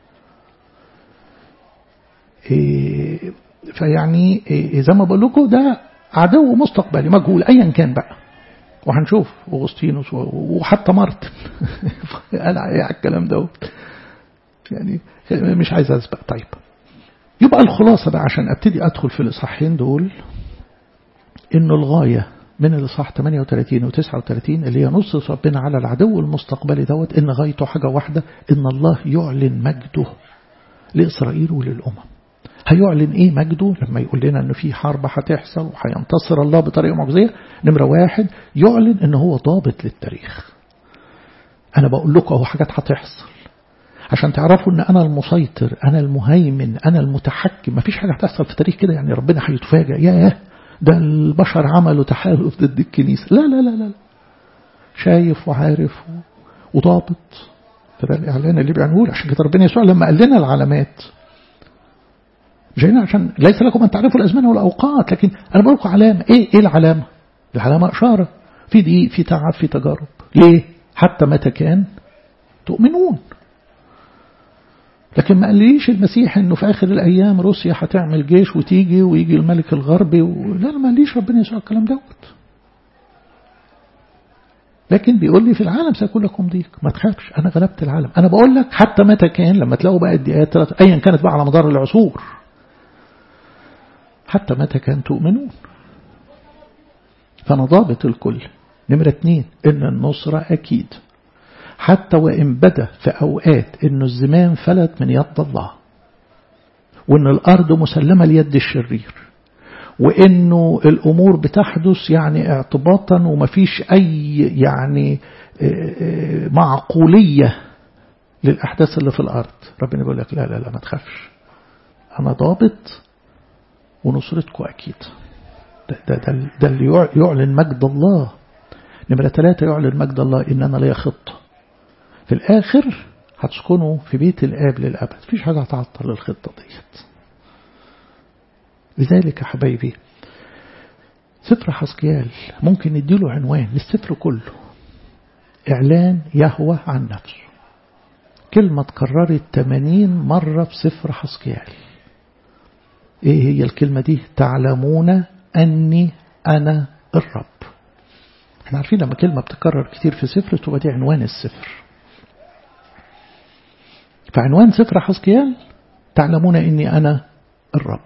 إيه فيعني إيه زي ما بقول لكم ده عدو مستقبلي مجهول أيا كان بقى وهنشوف أغسطينوس وحتى مارتن قال على الكلام ده يعني مش عايز أسبق طيب يبقى الخلاصة بقى عشان أبتدي أدخل في الإصحاحين دول إنه الغاية من الإصحاح 38 و 39 اللي هي نص ربنا على العدو المستقبلي دوت إن غايته حاجة واحدة إن الله يعلن مجده لإسرائيل وللأمم هيعلن إيه مجده لما يقول لنا إنه في حرب هتحصل وهينتصر الله بطريقة معجزية نمرة واحد يعلن إن هو ضابط للتاريخ أنا بقول لكم أهو حاجات هتحصل عشان تعرفوا ان انا المسيطر انا المهيمن انا المتحكم ما فيش حاجة هتحصل في التاريخ كده يعني ربنا هيتفاجئ ياه ده البشر عملوا تحالف ضد الكنيسة لا لا لا لا شايف وعارف وضابط فده الإعلان اللي بيعنوه عشان كده ربنا يسوع لما قال لنا العلامات جايين عشان ليس لكم أن تعرفوا الأزمنة والأوقات لكن أنا بقول لكم علامة إيه إيه العلامة العلامة إشارة في ضيق في تعب في تجارب ليه حتى متى كان تؤمنون لكن ما قاليش المسيح انه في اخر الايام روسيا هتعمل جيش وتيجي ويجي الملك الغربي و... لا ما قاليش ربنا يسوع الكلام دوت لكن بيقول لي في العالم سيكون لكم ضيق ما تخافش انا غلبت العالم انا بقول لك حتى متى كان لما تلاقوا بقى الدقيقات ايا كانت بقى على مدار العصور حتى متى كان تؤمنون فانا ضابط الكل نمرة اتنين ان النصرة اكيد حتى وإن بدا في أوقات أن الزمان فلت من يد الله وأن الأرض مسلمة ليد الشرير وأنه الأمور بتحدث يعني اعتباطا ومفيش أي يعني معقولية للأحداث اللي في الأرض ربنا يقول لك لا لا لا ما تخافش أنا ضابط ونصرتكم أكيد ده, ده, ده, ده اللي يعلن مجد الله نمرة ثلاثة يعلن مجد الله إن أنا ليا خطة في الآخر هتسكنوا في بيت الآب للأبد مفيش حاجة هتعطل الخطة ديت لذلك يا حبايبي سفر حسكيال ممكن نديله عنوان للسفر كله إعلان يهوى عن نفسه كلمة اتكررت 80 مرة في سفر حسكيال ايه هي الكلمة دي تعلمون أني أنا الرب احنا عارفين لما كلمة بتكرر كتير في سفر تبقى دي عنوان السفر فعنوان سفر حسكيال تعلمون إني أنا الرب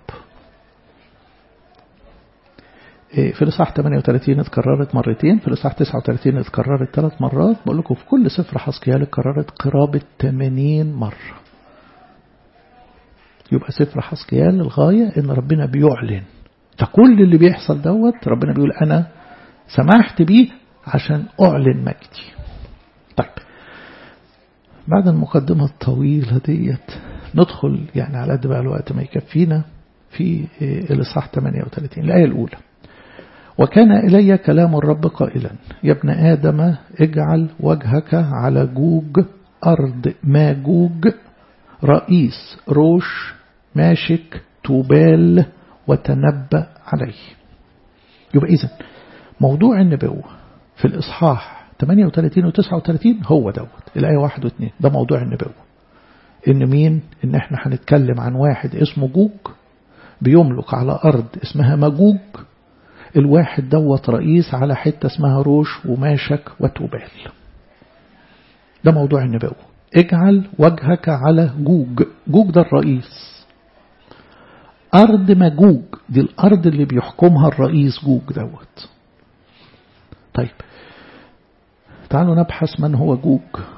في الإصحاح 38 اتكررت مرتين في الإصحاح 39 اتكررت ثلاث مرات بقول لكم في كل سفر حسكيال اتكررت قرابة 80 مرة يبقى سفر حسكيال الغاية إن ربنا بيعلن فكل اللي بيحصل دوت ربنا بيقول أنا سمحت بيه عشان أعلن مجدي طيب بعد المقدمة الطويلة ديت ندخل يعني على قد بقى الوقت ما يكفينا في الإصحاح 38 الآية الأولى وكان إلي كلام الرب قائلا يا ابن آدم اجعل وجهك على جوج أرض ماجوج رئيس روش ماشك توبال وتنبأ عليه يبقى إذن موضوع النبوة في الإصحاح 38 و 39 هو دوت الآية 1 و 2 ده موضوع النبوة إن مين إن إحنا هنتكلم عن واحد اسمه جوج بيملك على أرض اسمها مجوج الواحد دوت رئيس على حتة اسمها روش وماشك وتوبال ده موضوع النبوة اجعل وجهك على جوج جوج ده الرئيس أرض مجوج دي الأرض اللي بيحكمها الرئيس جوج دوت طيب تعالوا نبحث من هو جوج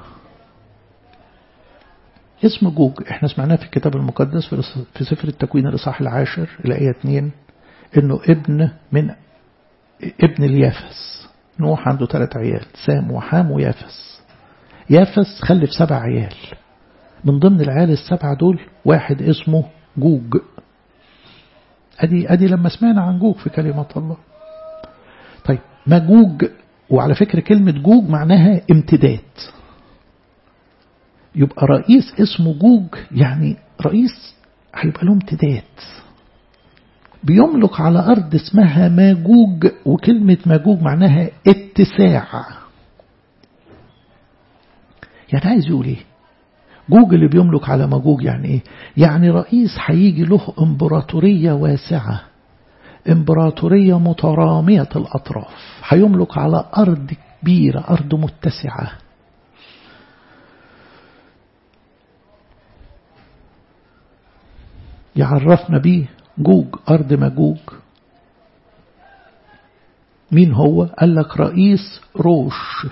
اسم جوج احنا سمعناه في الكتاب المقدس في سفر التكوين الإصحاح العاشر الآية 2 انه ابن من ابن اليافس نوح عنده ثلاث عيال سام وحام ويافس يافس خلف سبع عيال من ضمن العيال السبعة دول واحد اسمه جوج أدي, أدي لما سمعنا عن جوج في كلمة الله طيب ما جوج وعلى فكرة كلمة جوج معناها امتداد يبقى رئيس اسمه جوج يعني رئيس هيبقى له امتداد بيملك على أرض اسمها ماجوج وكلمة ماجوج معناها اتساع يعني عايز يقول ايه جوج اللي بيملك على ماجوج يعني ايه يعني رئيس هيجي له امبراطورية واسعة امبراطورية مترامية الأطراف هيملك على أرض كبيرة أرض متسعة يعرفنا بيه جوج أرض مجوج مين هو قال لك رئيس روش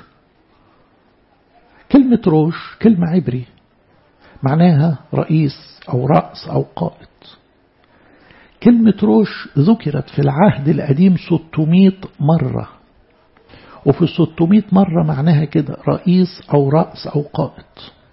كلمة روش كلمة عبري معناها رئيس أو رأس أو قائد كلمة روش ذكرت في العهد القديم 600 مرة وفي 600 مرة معناها كده رئيس أو رأس أو قائد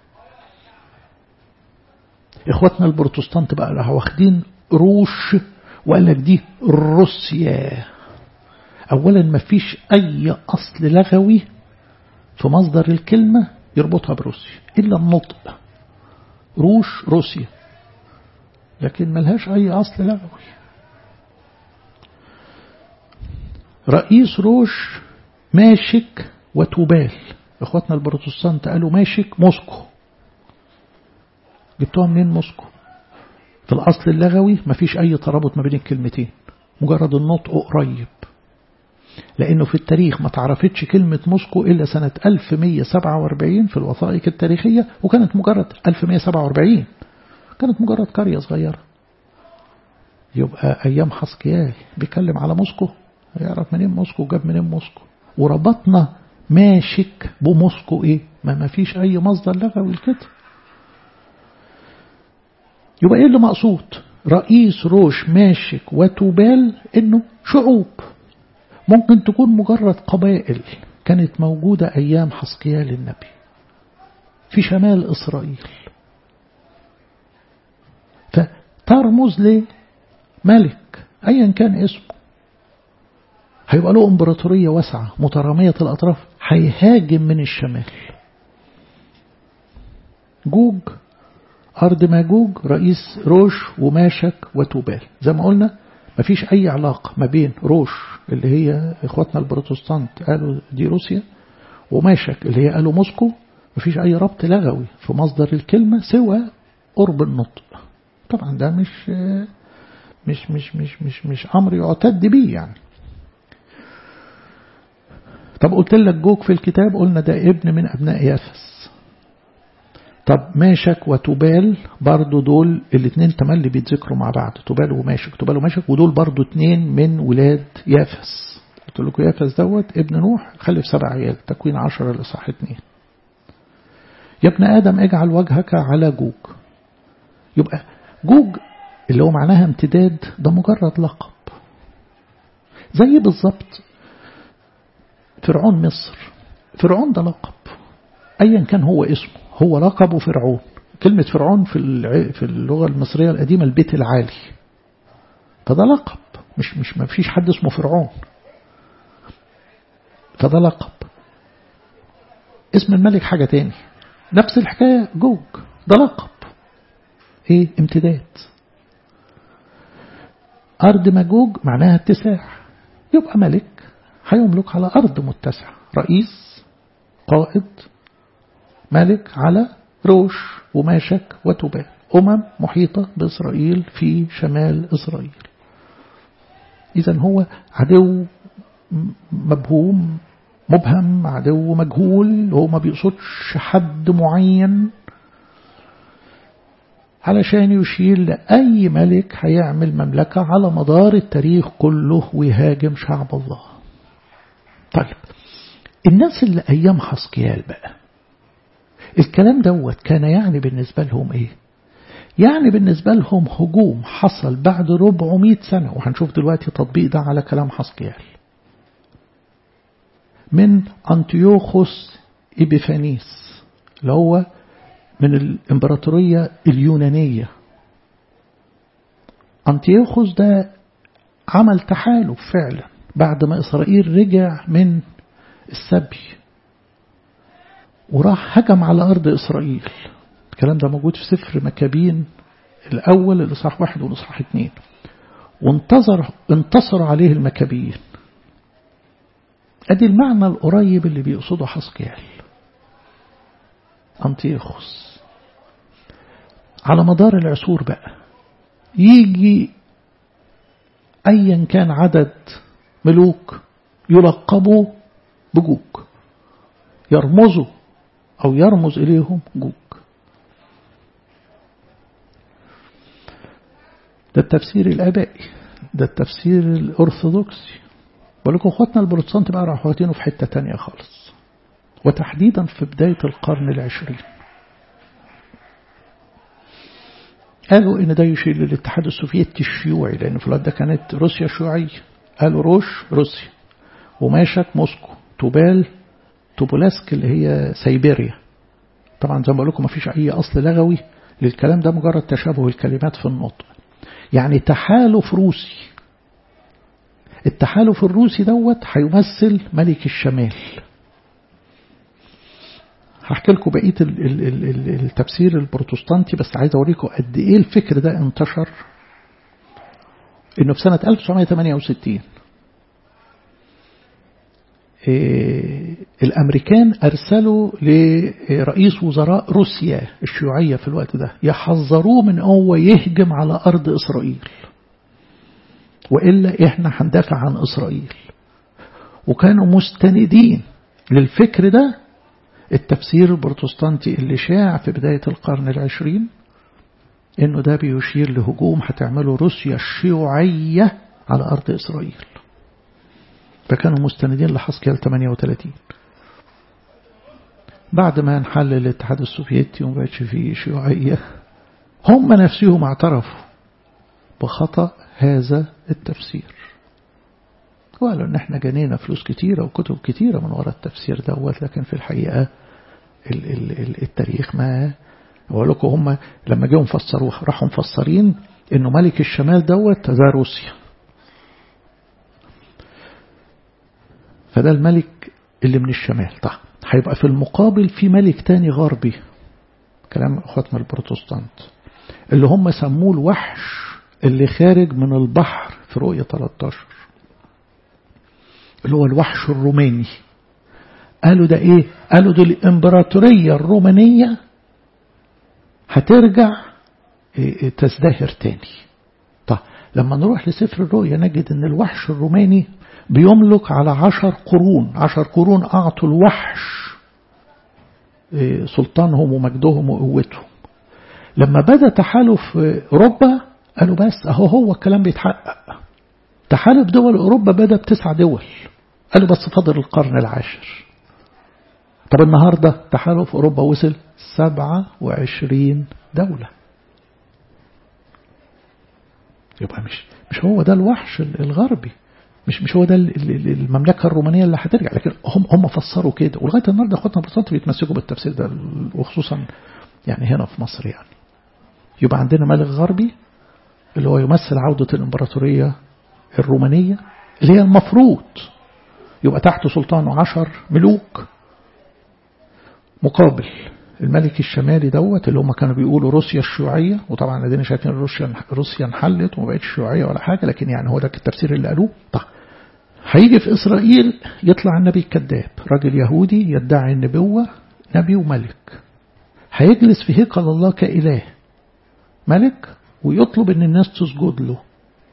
إخواتنا البروتستانت بقى راحوا واخدين روش وقال لك دي روسيا أولا ما فيش أي أصل لغوي في مصدر الكلمة يربطها بروسيا إلا النطق روش روسيا لكن ملهاش أي أصل لغوي رئيس روش ماشك وتوبال اخواتنا البروتستانت قالوا ماشك موسكو جبتوها منين موسكو في الأصل اللغوي مفيش أي ترابط ما بين الكلمتين مجرد النطق قريب لأنه في التاريخ ما تعرفتش كلمة موسكو إلا سنة 1147 في الوثائق التاريخية وكانت مجرد 1147 كانت مجرد قرية صغيرة يبقى أيام حسكيال بيتكلم على موسكو يعرف منين موسكو جاب منين موسكو وربطنا ماشك بموسكو إيه ما ما فيش أي مصدر لغوي كده يبقى إيه اللي مقصود رئيس روش ماشك وتوبال إنه شعوب ممكن تكون مجرد قبائل كانت موجودة أيام حسقيال النبي في شمال إسرائيل فترمز لملك أيا كان اسمه هيبقى له امبراطورية واسعة مترامية الأطراف هيهاجم من الشمال جوج أرض ماجوج رئيس روش وماشك وتوبال زي ما قلنا مفيش أي علاقة ما بين روش اللي هي إخواتنا البروتستانت قالوا دي روسيا وماشك اللي هي قالوا موسكو مفيش أي ربط لغوي في مصدر الكلمة سوى قرب النطق طبعا ده مش مش مش مش مش مش أمر يعتد به يعني طب قلت لك جوك في الكتاب قلنا ده ابن من أبناء يافس طب ماشك وتبال برضو دول الاثنين تملي بيتذكروا مع بعض تبال وماشك تبال وماشك ودول برضو اثنين من ولاد يافس قلت لكم يافس دوت ابن نوح خلف سبع عيال تكوين عشرة لصح اثنين يا ابن آدم اجعل وجهك على جوج يبقى جوج اللي هو معناها امتداد ده مجرد لقب زي بالظبط فرعون مصر فرعون ده لقب أيا كان هو اسمه هو لقبه فرعون كلمة فرعون في في اللغة المصرية القديمة البيت العالي فده لقب مش مش ما فيش حد اسمه فرعون فده لقب اسم الملك حاجة تاني نفس الحكاية جوج ده لقب ايه امتداد أرض مجوج معناها اتساع يبقى ملك هيملك على أرض متسعة رئيس قائد ملك على روش وماشك وتبال أمم محيطة بإسرائيل في شمال إسرائيل إذا هو عدو مبهوم مبهم عدو مجهول هو ما بيقصدش حد معين علشان يشير لأي ملك هيعمل مملكة على مدار التاريخ كله ويهاجم شعب الله طيب الناس اللي أيام حسقيال بقى الكلام دوت كان يعني بالنسبة لهم إيه يعني بالنسبة لهم هجوم حصل بعد 400 سنة وهنشوف دلوقتي تطبيق ده على كلام حسقيال من أنتيوخوس إبيفانيس اللي هو من الإمبراطورية اليونانية أنتيوخوس ده عمل تحالف فعلا بعد ما إسرائيل رجع من السبي وراح هجم على أرض إسرائيل الكلام ده موجود في سفر مكابين الأول الإصحاح واحد والإصحاح اثنين وانتصر انتصر عليه المكابيين أدي المعنى القريب اللي بيقصده حسقيال أنتيخوس على مدار العصور بقى يجي أيا كان عدد ملوك يلقبوا بجوج يرمزوا أو يرمز إليهم جوج ده التفسير الآبائي ده التفسير الأرثوذكسي بقول لكم اخواتنا البروتستانت بقى راحوا واخدينه في حتة تانية خالص وتحديدا في بداية القرن العشرين قالوا ان ده يشير للاتحاد السوفيتي الشيوعي لان في الوقت ده كانت روسيا شيوعية قالوا روش روسيا وماشك موسكو توبال توبولاسك اللي هي سيبيريا طبعا زي ما بقول لكم مفيش اي اصل لغوي للكلام ده مجرد تشابه الكلمات في النطق يعني تحالف روسي التحالف الروسي دوت هيمثل ملك الشمال هحكي لكم بقية التفسير البروتستانتي بس عايز أوريكم قد إيه الفكر ده انتشر إنه في سنة 1968 إيه الأمريكان أرسلوا لرئيس وزراء روسيا الشيوعية في الوقت ده يحذروه من هو يهجم على أرض إسرائيل وإلا إحنا هندافع عن إسرائيل وكانوا مستندين للفكر ده التفسير البروتستانتي اللي شاع في بداية القرن العشرين إنه ده بيشير لهجوم هتعمله روسيا الشيوعية على أرض إسرائيل فكانوا مستندين لحسكيال 38 بعد ما انحل الاتحاد السوفيتي وما بقتش فيه شيوعية هم نفسهم اعترفوا بخطأ هذا التفسير وقالوا ان احنا جنينا فلوس كتيرة وكتب كتيرة من وراء التفسير دوت لكن في الحقيقة ال ال ال التاريخ ما أقول لكم هم لما جيهم فسروها راحوا مفسرين انه ملك الشمال دوت ده روسيا فده الملك اللي من الشمال طيب هيبقى في المقابل في ملك تاني غربي كلام اخواتنا البروتستانت اللي هم سموه الوحش اللي خارج من البحر في رؤية 13 اللي هو الوحش الروماني قالوا ده ايه قالوا دي الامبراطورية الرومانية هترجع إيه تزدهر تاني طيب لما نروح لسفر الرؤيا نجد ان الوحش الروماني بيملك على عشر قرون عشر قرون أعطوا الوحش إيه سلطانهم ومجدهم وقوتهم لما بدأ تحالف أوروبا قالوا بس أهو هو الكلام بيتحقق تحالف دول أوروبا بدأ بتسع دول قالوا بس فضل القرن العاشر طب النهاردة تحالف أوروبا وصل سبعة وعشرين دولة يبقى مش مش هو ده الوحش الغربي مش مش هو ده المملكة الرومانية اللي هترجع لكن هم هم فسروا كده ولغاية النهارده اخواتنا البروتستانت بيتمسكوا بالتفسير ده وخصوصا يعني هنا في مصر يعني يبقى عندنا ملك غربي اللي هو يمثل عودة الإمبراطورية الرومانية اللي هي المفروض يبقى تحت سلطانه عشر ملوك مقابل الملك الشمالي دوت اللي هم كانوا بيقولوا روسيا الشيوعية وطبعا ادينا شايفين روسيا روسيا انحلت وما بقتش شيوعية ولا حاجة لكن يعني هو ده التفسير اللي قالوه طيب هيجي في إسرائيل يطلع النبي الكذاب راجل يهودي يدعي النبوة نبي وملك هيجلس في هيكل الله كإله ملك ويطلب ان الناس تسجد له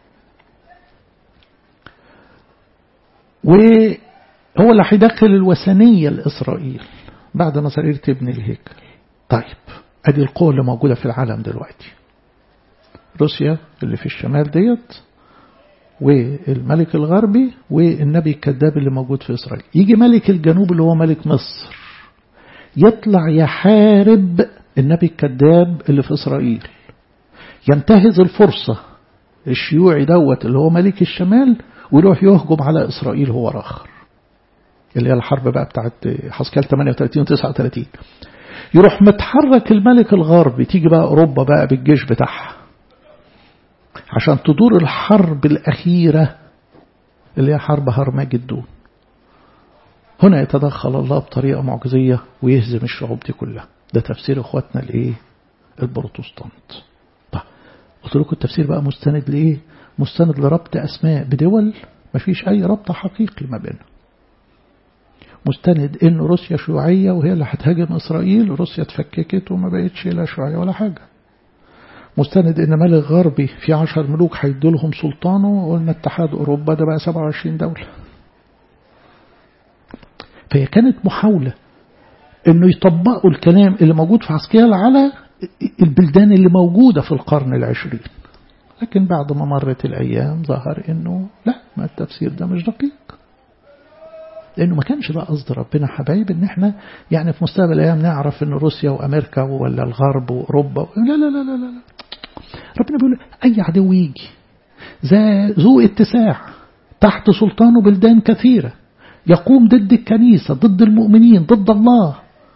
وهو اللي هيدخل الوثنية لإسرائيل بعد ما إسرائيل تبني الهيكل طيب ادي القوة اللي موجودة في العالم دلوقتي روسيا اللي في الشمال ديت والملك الغربي والنبي الكذاب اللي موجود في إسرائيل يجي ملك الجنوب اللي هو ملك مصر يطلع يحارب النبي الكذاب اللي في إسرائيل ينتهز الفرصة الشيوعي دوت اللي هو ملك الشمال ويروح يهجم على إسرائيل هو راخر اللي هي الحرب بقى بتاعت حسكال 38 و 39 يروح متحرك الملك الغربي تيجي بقى أوروبا بقى بالجيش بتاعها عشان تدور الحرب الأخيرة اللي هي حرب هرمجدون هنا يتدخل الله بطريقة معجزية ويهزم الشعوب دي كلها ده تفسير اخواتنا الايه البروتستانت طيب قلت لكم التفسير بقى مستند لايه مستند لربط اسماء بدول مفيش اي ربط حقيقي ما بينها مستند ان روسيا شيوعية وهي اللي هتهاجم اسرائيل روسيا اتفككت وما بقتش لا شيوعية ولا حاجة مستند ان ملك غربي في عشر ملوك هيدوا لهم سلطانه وقلنا اتحاد اوروبا ده بقى 27 دولة فهي كانت محاولة انه يطبقوا الكلام اللي موجود في عسكيال على البلدان اللي موجودة في القرن العشرين لكن بعد ما مرت الأيام ظهر انه لا ما التفسير ده مش دقيق لأنه ما كانش ده قصد ربنا حبايب إن إحنا يعني في مستقبل الأيام نعرف إن روسيا وأمريكا ولا الغرب وأوروبا لا لا لا لا لا ربنا بيقول أي عدو يجي ذو اتساع تحت سلطانه بلدان كثيرة يقوم ضد الكنيسة ضد المؤمنين ضد الله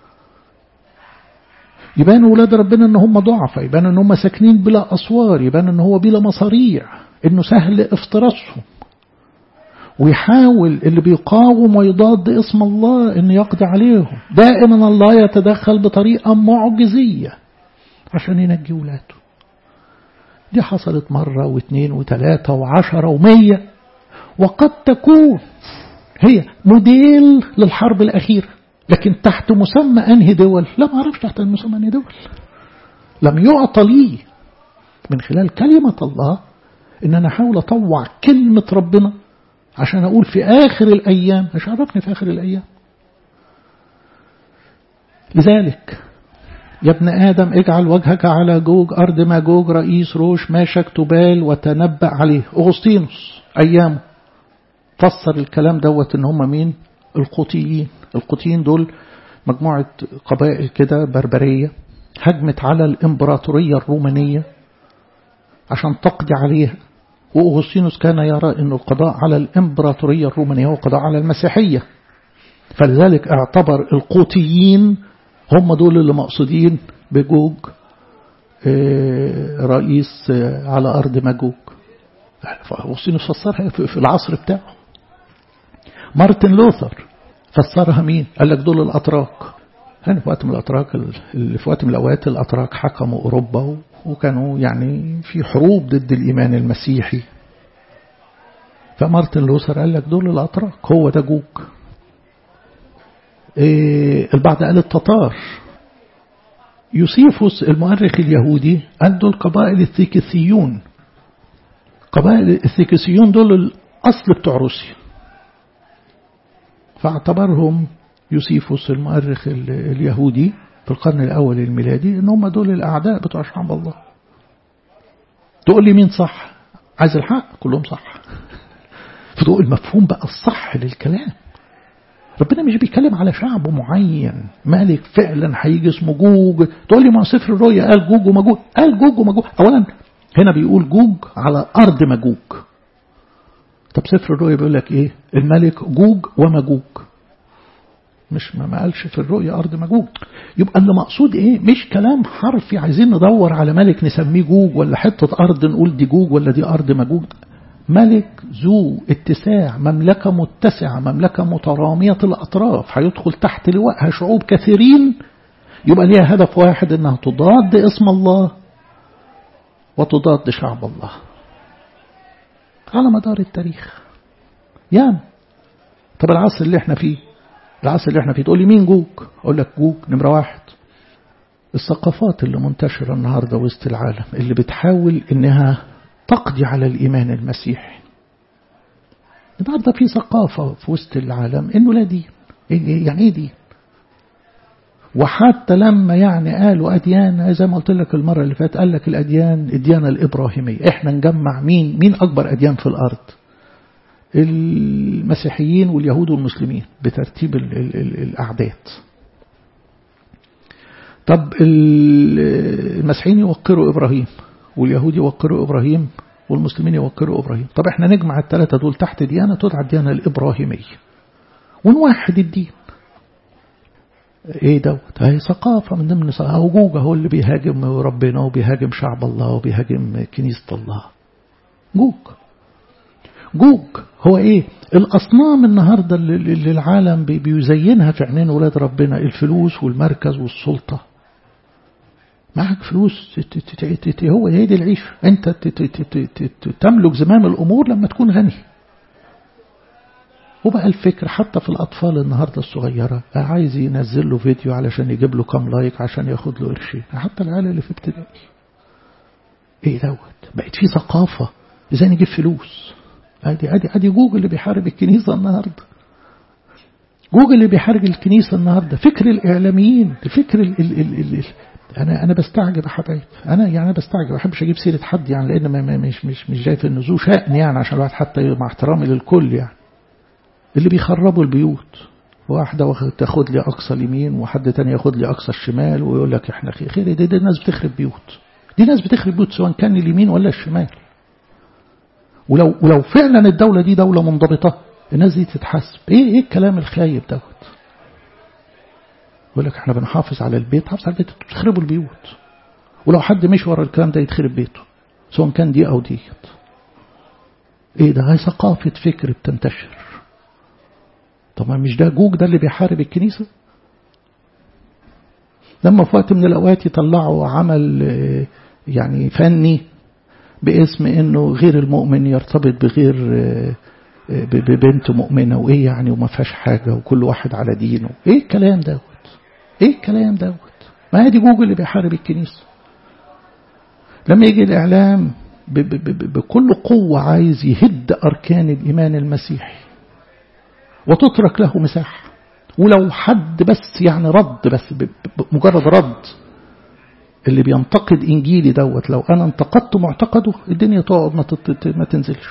يبان ولاد ربنا ان هم ضعفة يبان ان هم ساكنين بلا أسوار يبان ان هو بلا مصاريع انه سهل افتراسهم ويحاول اللي بيقاوم ويضاد اسم الله ان يقضي عليهم دائما الله يتدخل بطريقة معجزية عشان ينجي ولاده دي حصلت مرة واثنين وثلاثة وعشرة ومية وقد تكون هي موديل للحرب الأخيرة لكن تحت مسمى أنهي دول لا ما أعرفش تحت مسمى أنهي دول لم يعطى لي من خلال كلمة الله إن أنا أحاول أطوع كلمة ربنا عشان أقول في آخر الأيام مش عرفني في آخر الأيام لذلك يا ابن آدم اجعل وجهك على جوج أرض ماجوج رئيس روش ماشك تبال وتنبأ عليه أغسطينوس أيامه فسر الكلام دوت ان هم مين القوطيين القوطيين دول مجموعة قبائل كده بربرية هجمت على الإمبراطورية الرومانية عشان تقضي عليها وأغسطينوس كان يرى أن القضاء على الإمبراطورية الرومانية هو القضاء على المسيحية فلذلك اعتبر القوطيين هم دول اللي مقصودين بجوج رئيس على أرض مجوج فأغسطينوس فسرها في العصر بتاعه مارتن لوثر فسرها مين قال لك دول الأتراك يعني في وقت من الأتراك اللي في وقت من الأوقات الأتراك حكموا أوروبا وكانوا يعني في حروب ضد الإيمان المسيحي فمارتن لوثر قال لك دول الأتراك هو ده جوج إيه البعض قال التتار يوسيفوس المؤرخ اليهودي قال دول قبائل الثيكسيون قبائل الثيكسيون دول الأصل بتوع روسيا فاعتبرهم يوسيفوس المؤرخ اليهودي في القرن الأول الميلادي ان هم دول الأعداء بتوع شعب الله تقول لي مين صح عايز الحق كلهم صح فتقول المفهوم بقى الصح للكلام ربنا مش بيتكلم على شعب معين ملك فعلا هيجي اسمه جوج تقول لي ما سفر الرؤيا قال جوج ومجوج قال جوج ومجوج اولا هنا بيقول جوج على ارض مجوج طب سفر الرؤيا بيقول لك ايه الملك جوج ومجوج مش ما قالش في الرؤيا أرض مجوج يبقى اللي مقصود إيه مش كلام حرفي عايزين ندور على ملك نسميه جوج ولا حتة أرض نقول دي جوج ولا دي أرض مجوج ملك ذو اتساع مملكة متسعة مملكة مترامية الأطراف هيدخل تحت لواءها شعوب كثيرين يبقى ليها هدف واحد انها تضاد اسم الله وتضاد شعب الله على مدار التاريخ ياما طب العصر اللي احنا فيه العصر اللي احنا فيه تقول لي مين جوج اقول لك جوج نمرة واحد الثقافات اللي منتشرة النهاردة وسط العالم اللي بتحاول انها تقضي على الإيمان المسيحي النهاردة في ثقافة في وسط العالم إنه لا دين يعني إيه دين وحتى لما يعني قالوا أديان زي ما قلت لك المرة اللي فاتت قال لك الأديان الديانة الإبراهيمية إحنا نجمع مين مين أكبر أديان في الأرض المسيحيين واليهود والمسلمين بترتيب ال ال ال الأعداد طب المسيحيين يوقروا إبراهيم واليهود يوقروا إبراهيم والمسلمين يوقروا إبراهيم طب احنا نجمع الثلاثة دول تحت ديانة تدعى الديانة الإبراهيمية ونوحد الدين ايه دوت هي ثقافة من ضمن ثقافة جوجة هو اللي بيهاجم ربنا وبيهاجم شعب الله وبيهاجم كنيسة الله جوج جوج هو ايه الاصنام النهاردة اللي العالم بيزينها في عينين ولاد ربنا الفلوس والمركز والسلطة معك فلوس هو هي دي العيش انت تملك زمام الامور لما تكون غني وبقى الفكر حتى في الأطفال النهاردة الصغيرة عايز ينزل له فيديو علشان يجيب له كام لايك عشان ياخد له قرشين حتى العيال اللي في ابتدائي ايه دوت بقت في ثقافة ازاي نجيب فلوس ادي ادي ادي جوجل اللي بيحارب الكنيسة النهاردة جوجل اللي بيحارب الكنيسة النهاردة فكر الإعلاميين فكر ال ال ال ال ال أنا أنا بستعجب يا حبايب أنا يعني أنا بستعجب ما بحبش أجيب سيرة حد يعني لأن ما مش مش مش جاي في إنه ذو شأن يعني عشان الواحد حتى مع احترامي للكل يعني اللي بيخربوا البيوت واحدة واخد تاخد لي أقصى اليمين وحد تاني ياخد لي أقصى الشمال ويقول لك إحنا خير خير دي, دي ناس بتخرب بيوت دي ناس بتخرب بيوت سواء كان اليمين ولا الشمال ولو ولو فعلا الدولة دي دولة منضبطة الناس دي تتحاسب ايه ايه الكلام الخايب دوت يقول لك احنا بنحافظ على البيت حافظ على البيت بتخربوا البيوت ولو حد مش ورا الكلام ده يتخرب بيته سواء كان دي او ديت ايه ده هاي ثقافة فكر بتنتشر طب ما مش ده جوج ده اللي بيحارب الكنيسة لما في وقت من الأوقات يطلعوا عمل يعني فني باسم انه غير المؤمن يرتبط بغير ببنت مؤمنة وايه يعني وما فيهاش حاجة وكل واحد على دينه ايه الكلام دوت ايه الكلام دوت ما هي دي جوجل اللي بيحارب الكنيسة لما يجي الإعلام بكل قوة عايز يهد أركان الإيمان المسيحي وتترك له مساحة ولو حد بس يعني رد بس مجرد رد اللي بينتقد إنجيلي دوت لو أنا انتقدت معتقده الدنيا تقعد ما, ما تنزلش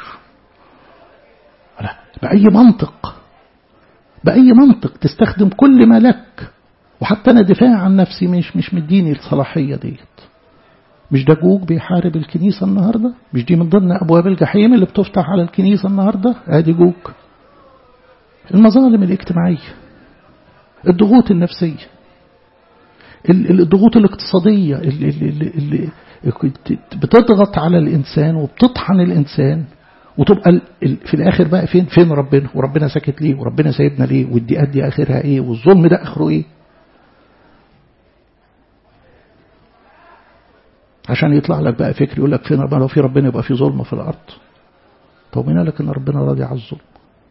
لا بأي منطق بأي منطق تستخدم كل ما لك وحتى أنا دفاع عن نفسي مش مش مديني الصلاحية ديت مش ده جوج بيحارب الكنيسة النهاردة مش دي من ضمن أبواب الجحيم اللي بتفتح على الكنيسة النهاردة ادي جوج المظالم الاجتماعية الضغوط النفسية الضغوط الاقتصادية اللي, اللي, اللي بتضغط على الإنسان وبتطحن الإنسان وتبقى في الآخر بقى فين فين ربنا وربنا ساكت ليه وربنا سايبنا ليه والديات دي آخرها إيه والظلم ده آخره إيه عشان يطلع لك بقى فكر يقول لك فين ربنا لو في ربنا يبقى في ظلم في الأرض طب مين قال لك إن ربنا راضي على الظلم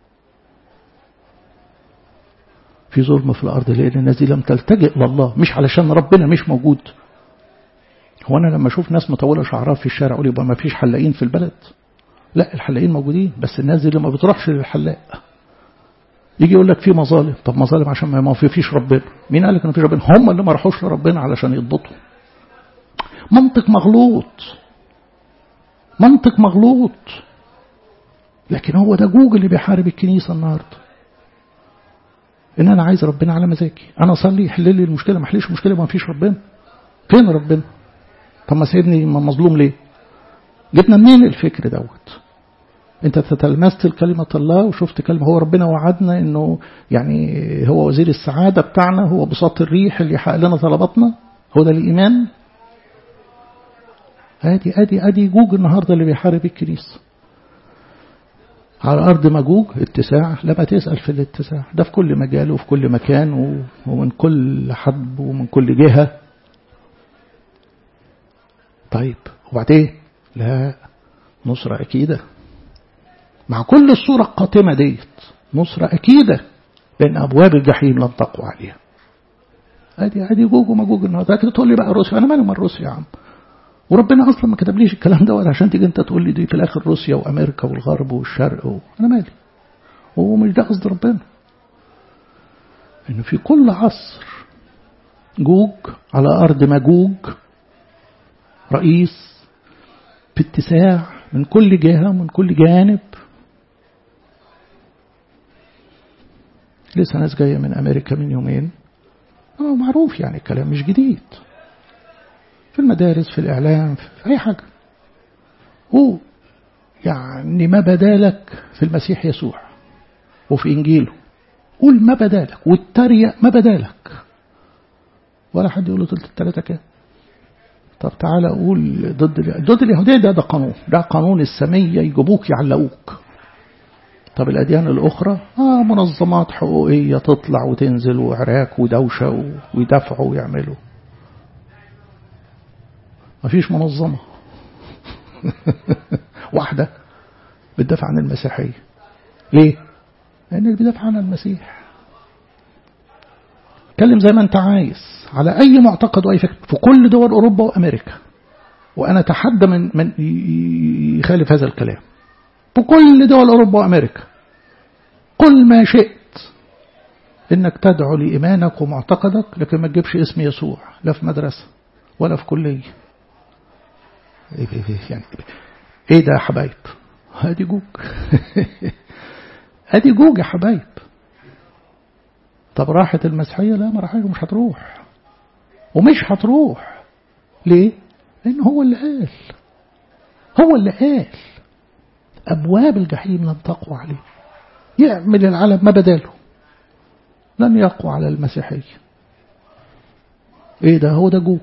في ظلم في الأرض لأن الناس دي لم تلتجئ لله مش علشان ربنا مش موجود هو أنا لما أشوف ناس مطولة شعرها في الشارع أقول يبقى ما فيش حلاقين في البلد لا الحلاقين موجودين بس الناس دي اللي ما بتروحش للحلاق يجي يقول لك في مظالم طب مظالم عشان ما في فيش ربنا مين قال لك ان في ربنا هم اللي ما راحوش لربنا علشان يضبطوا منطق مغلوط منطق مغلوط لكن هو ده جوج اللي بيحارب الكنيسة النهارده ان انا عايز ربنا على مزاجي انا اصلي يحل لي المشكله ما حليش المشكله ما فيش ربنا فين ربنا طب ما سيبني مظلوم ليه جبنا منين الفكر دوت انت تتلمست كلمة الله وشفت كلمة هو ربنا وعدنا انه يعني هو وزير السعادة بتاعنا هو بساط الريح اللي يحقق لنا طلباتنا هو ده الإيمان ادي ادي ادي جوج النهارده اللي بيحارب الكنيسة على أرض مجوج اتساع لما تسأل في الاتساع ده في كل مجال وفي كل مكان ومن كل حب ومن كل جهة طيب وبعدين لا نصرة أكيدة مع كل الصورة القاتمة ديت نصرة أكيدة لأن أبواب الجحيم لن تقوى عليها ادي ادي جوج ومجوج النهارده لكن تقول لي بقى روسيا انا مالي من روسيا يا عم وربنا اصلا ما كتبليش الكلام ده ولا عشان تيجي انت تقول لي دي في الاخر روسيا وامريكا والغرب والشرق و... انا مالي ومش ده قصد ربنا ان في كل عصر جوج على ارض مجوج رئيس باتساع من كل جهه ومن كل جانب لسه ناس جايه من امريكا من يومين اه معروف يعني الكلام مش جديد في المدارس في الإعلام في أي حاجة هو يعني ما بدالك في المسيح يسوع وفي إنجيله قول ما بدالك والتريق ما بدالك ولا حد يقول له تلت التلاتة كام طب تعالى قول ضد ضد اليهودية ده ده قانون ده قانون السمية يجيبوك يعلقوك طب الأديان الأخرى آه منظمات حقوقية تطلع وتنزل وعراك ودوشة ويدافعوا ويعملوا مفيش منظمة واحدة بتدافع عن المسيحية ليه؟ لأن اللي بيدافع عن المسيح اتكلم زي ما انت عايز على أي معتقد وأي فكر في كل دول أوروبا وأمريكا وأنا أتحدى من من يخالف هذا الكلام في كل دول أوروبا وأمريكا قل ما شئت إنك تدعو لإيمانك ومعتقدك لكن ما تجيبش اسم يسوع لا في مدرسة ولا في كلية يعني ايه ده يا حبايب ادي جوج ادي جوج يا حبايب طب راحت المسيحية لا ما راحت ومش هتروح ومش هتروح ليه لان هو اللي قال هو اللي قال ابواب الجحيم لن تقوى عليه يعمل العالم ما بداله لن يقوى على المسيحية ايه ده هو ده جوج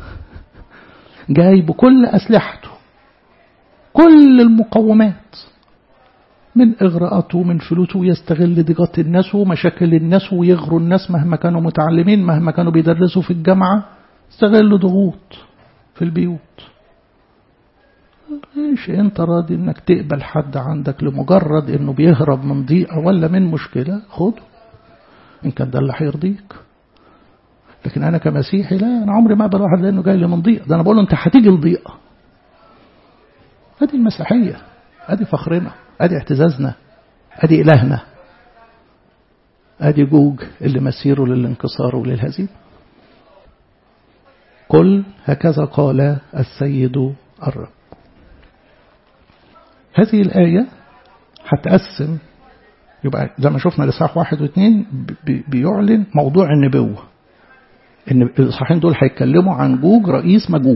جاي بكل أسلحته كل المقومات من إغراءاته من فلوسه يستغل ضيقات الناس ومشاكل الناس ويغروا الناس مهما كانوا متعلمين مهما كانوا بيدرسوا في الجامعة استغل ضغوط في البيوت ايش انت راضي انك تقبل حد عندك لمجرد انه بيهرب من ضيقة ولا من مشكلة خده ان كان ده اللي هيرضيك لكن انا كمسيحي لا انا عمري ما اقبل واحد لانه جاي لي من ضيقه ده انا بقول له انت هتيجي لضيقه ادي المسيحيه ادي فخرنا ادي اعتزازنا ادي الهنا ادي جوج اللي مسيره للانكسار وللهزيمه قل هكذا قال السيد الرب هذه الآية هتقسم يبقى زي ما شفنا لصح واحد واثنين بيعلن موضوع النبوة ان الاصحاحين دول هيتكلموا عن جوج رئيس مجوج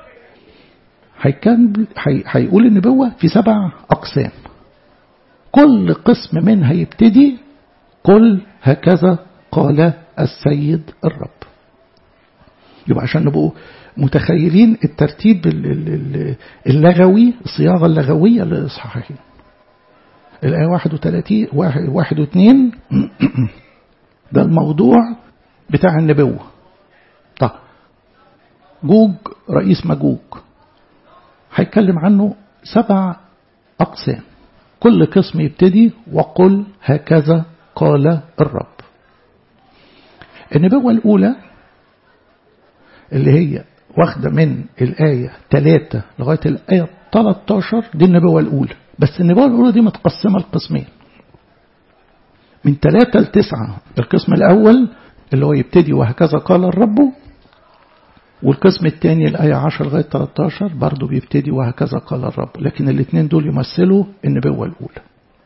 هيقول النبوة في سبع أقسام كل قسم منها يبتدي قل هكذا قال السيد الرب يبقى عشان نبقوا متخيلين الترتيب اللغوي الصياغة اللغوية للإصحاحين الآية 31 واحد واثنين ده الموضوع بتاع النبوة طب جوج رئيس مجوج هيتكلم عنه سبع أقسام كل قسم يبتدي وقل هكذا قال الرب النبوة الأولى اللي هي واخدة من الآية 3 لغاية الآية 13 دي النبوة الأولى بس النبوة الأولى دي متقسمة لقسمين من 3 ل 9 القسم الأول اللي هو يبتدي وهكذا قال الرب والقسم الثاني الآية 10 لغاية 13 برضه بيبتدي وهكذا قال الرب لكن الاثنين دول يمثلوا النبوة الأولى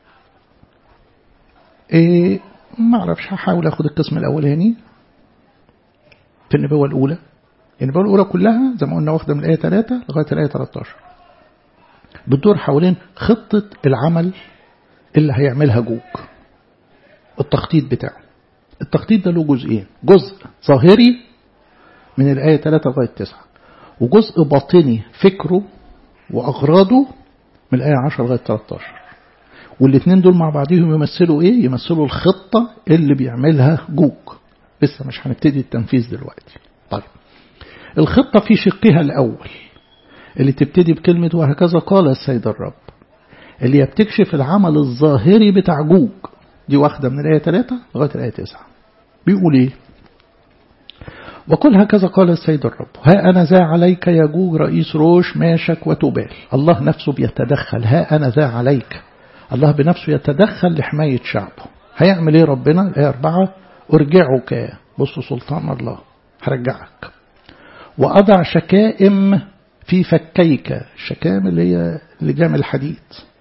إيه ما أعرفش هحاول أخد القسم الأولاني في النبوة الأولى النبوة الأولى كلها زي ما قلنا واخدة من الآية 3 لغاية الآية 13 بتدور حوالين خطة العمل اللي هيعملها جوج التخطيط بتاعه التخطيط ده له جزئين جزء ظاهري من الآية 3 لغاية 9 وجزء باطني فكره وأغراضه من الآية 10 لغاية 13 والاثنين دول مع بعضهم يمثلوا ايه يمثلوا الخطة اللي بيعملها جوج لسه مش هنبتدي التنفيذ دلوقتي طيب الخطة في شقها الأول اللي تبتدي بكلمة وهكذا قال السيد الرب اللي بتكشف العمل الظاهري بتاع جوج دي واخدة من الآية 3 لغاية الآية 9 بيقول ايه وقل هكذا قال السيد الرب ها أنا ذا عليك يا جوج رئيس روش ماشك وتبال الله نفسه بيتدخل ها أنا ذا عليك الله بنفسه يتدخل لحماية شعبه هيعمل ايه ربنا الآية أربعة أرجعك بصوا سلطان الله هرجعك وأضع شكائم في فكيك الشكائم اللي هي لجام الحديد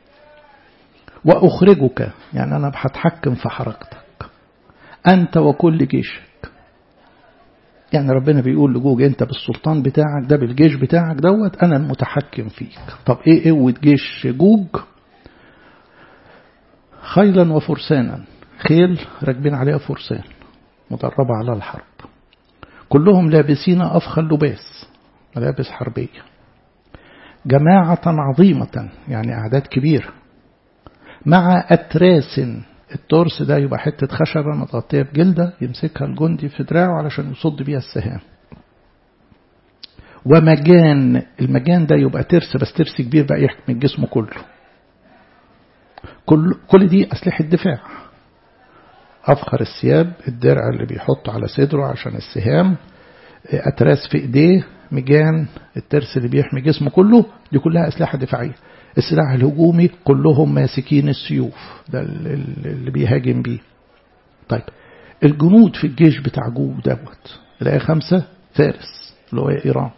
وأخرجك يعني أنا هتحكم في حركتك أنت وكل جيشك يعني ربنا بيقول لجوج أنت بالسلطان بتاعك ده بالجيش بتاعك دوت أنا المتحكم فيك طب إيه قوة جيش جوج خيلا وفرسانا خيل راكبين عليها فرسان مدربة على الحرب كلهم لابسين أفخر لباس ملابس حربية جماعة عظيمة يعني أعداد كبيرة مع أتراس الترس ده يبقى حتة خشبة متغطية بجلدة يمسكها الجندي في دراعه علشان يصد بيها السهام ومجان المجان ده يبقى ترس بس ترس كبير بقى يحكم الجسم كله كل كل دي أسلحة دفاع أفخر الثياب الدرع اللي بيحطه على صدره عشان السهام أتراس في إيديه مجان الترس اللي بيحمي جسمه كله دي كلها أسلحة دفاعية السلاح الهجومي كلهم ماسكين السيوف ده اللي بيهاجم بيه طيب الجنود في الجيش بتاع جوج دوت الآية خمسة فارس اللي هو إيران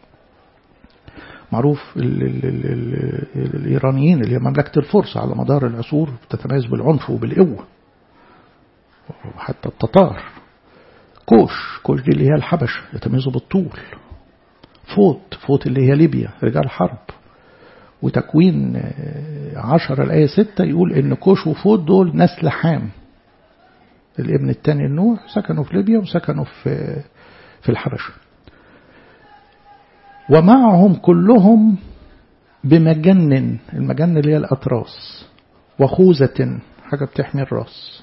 معروف ال ال ال ال الإيرانيين اللي هي مملكة الفرس على مدار العصور تتميز بالعنف وبالقوة وحتى التتار كوش كوش دي اللي هي الحبش يتميزوا بالطول فوت فوت اللي هي ليبيا رجال حرب وتكوين عشر الآية ستة يقول إن كوش وفوت دول نسل حام الابن الثاني النوح سكنوا في ليبيا وسكنوا في في الحبشة ومعهم كلهم بمجن المجن اللي هي الأطراس وخوذة حاجة بتحمي الراس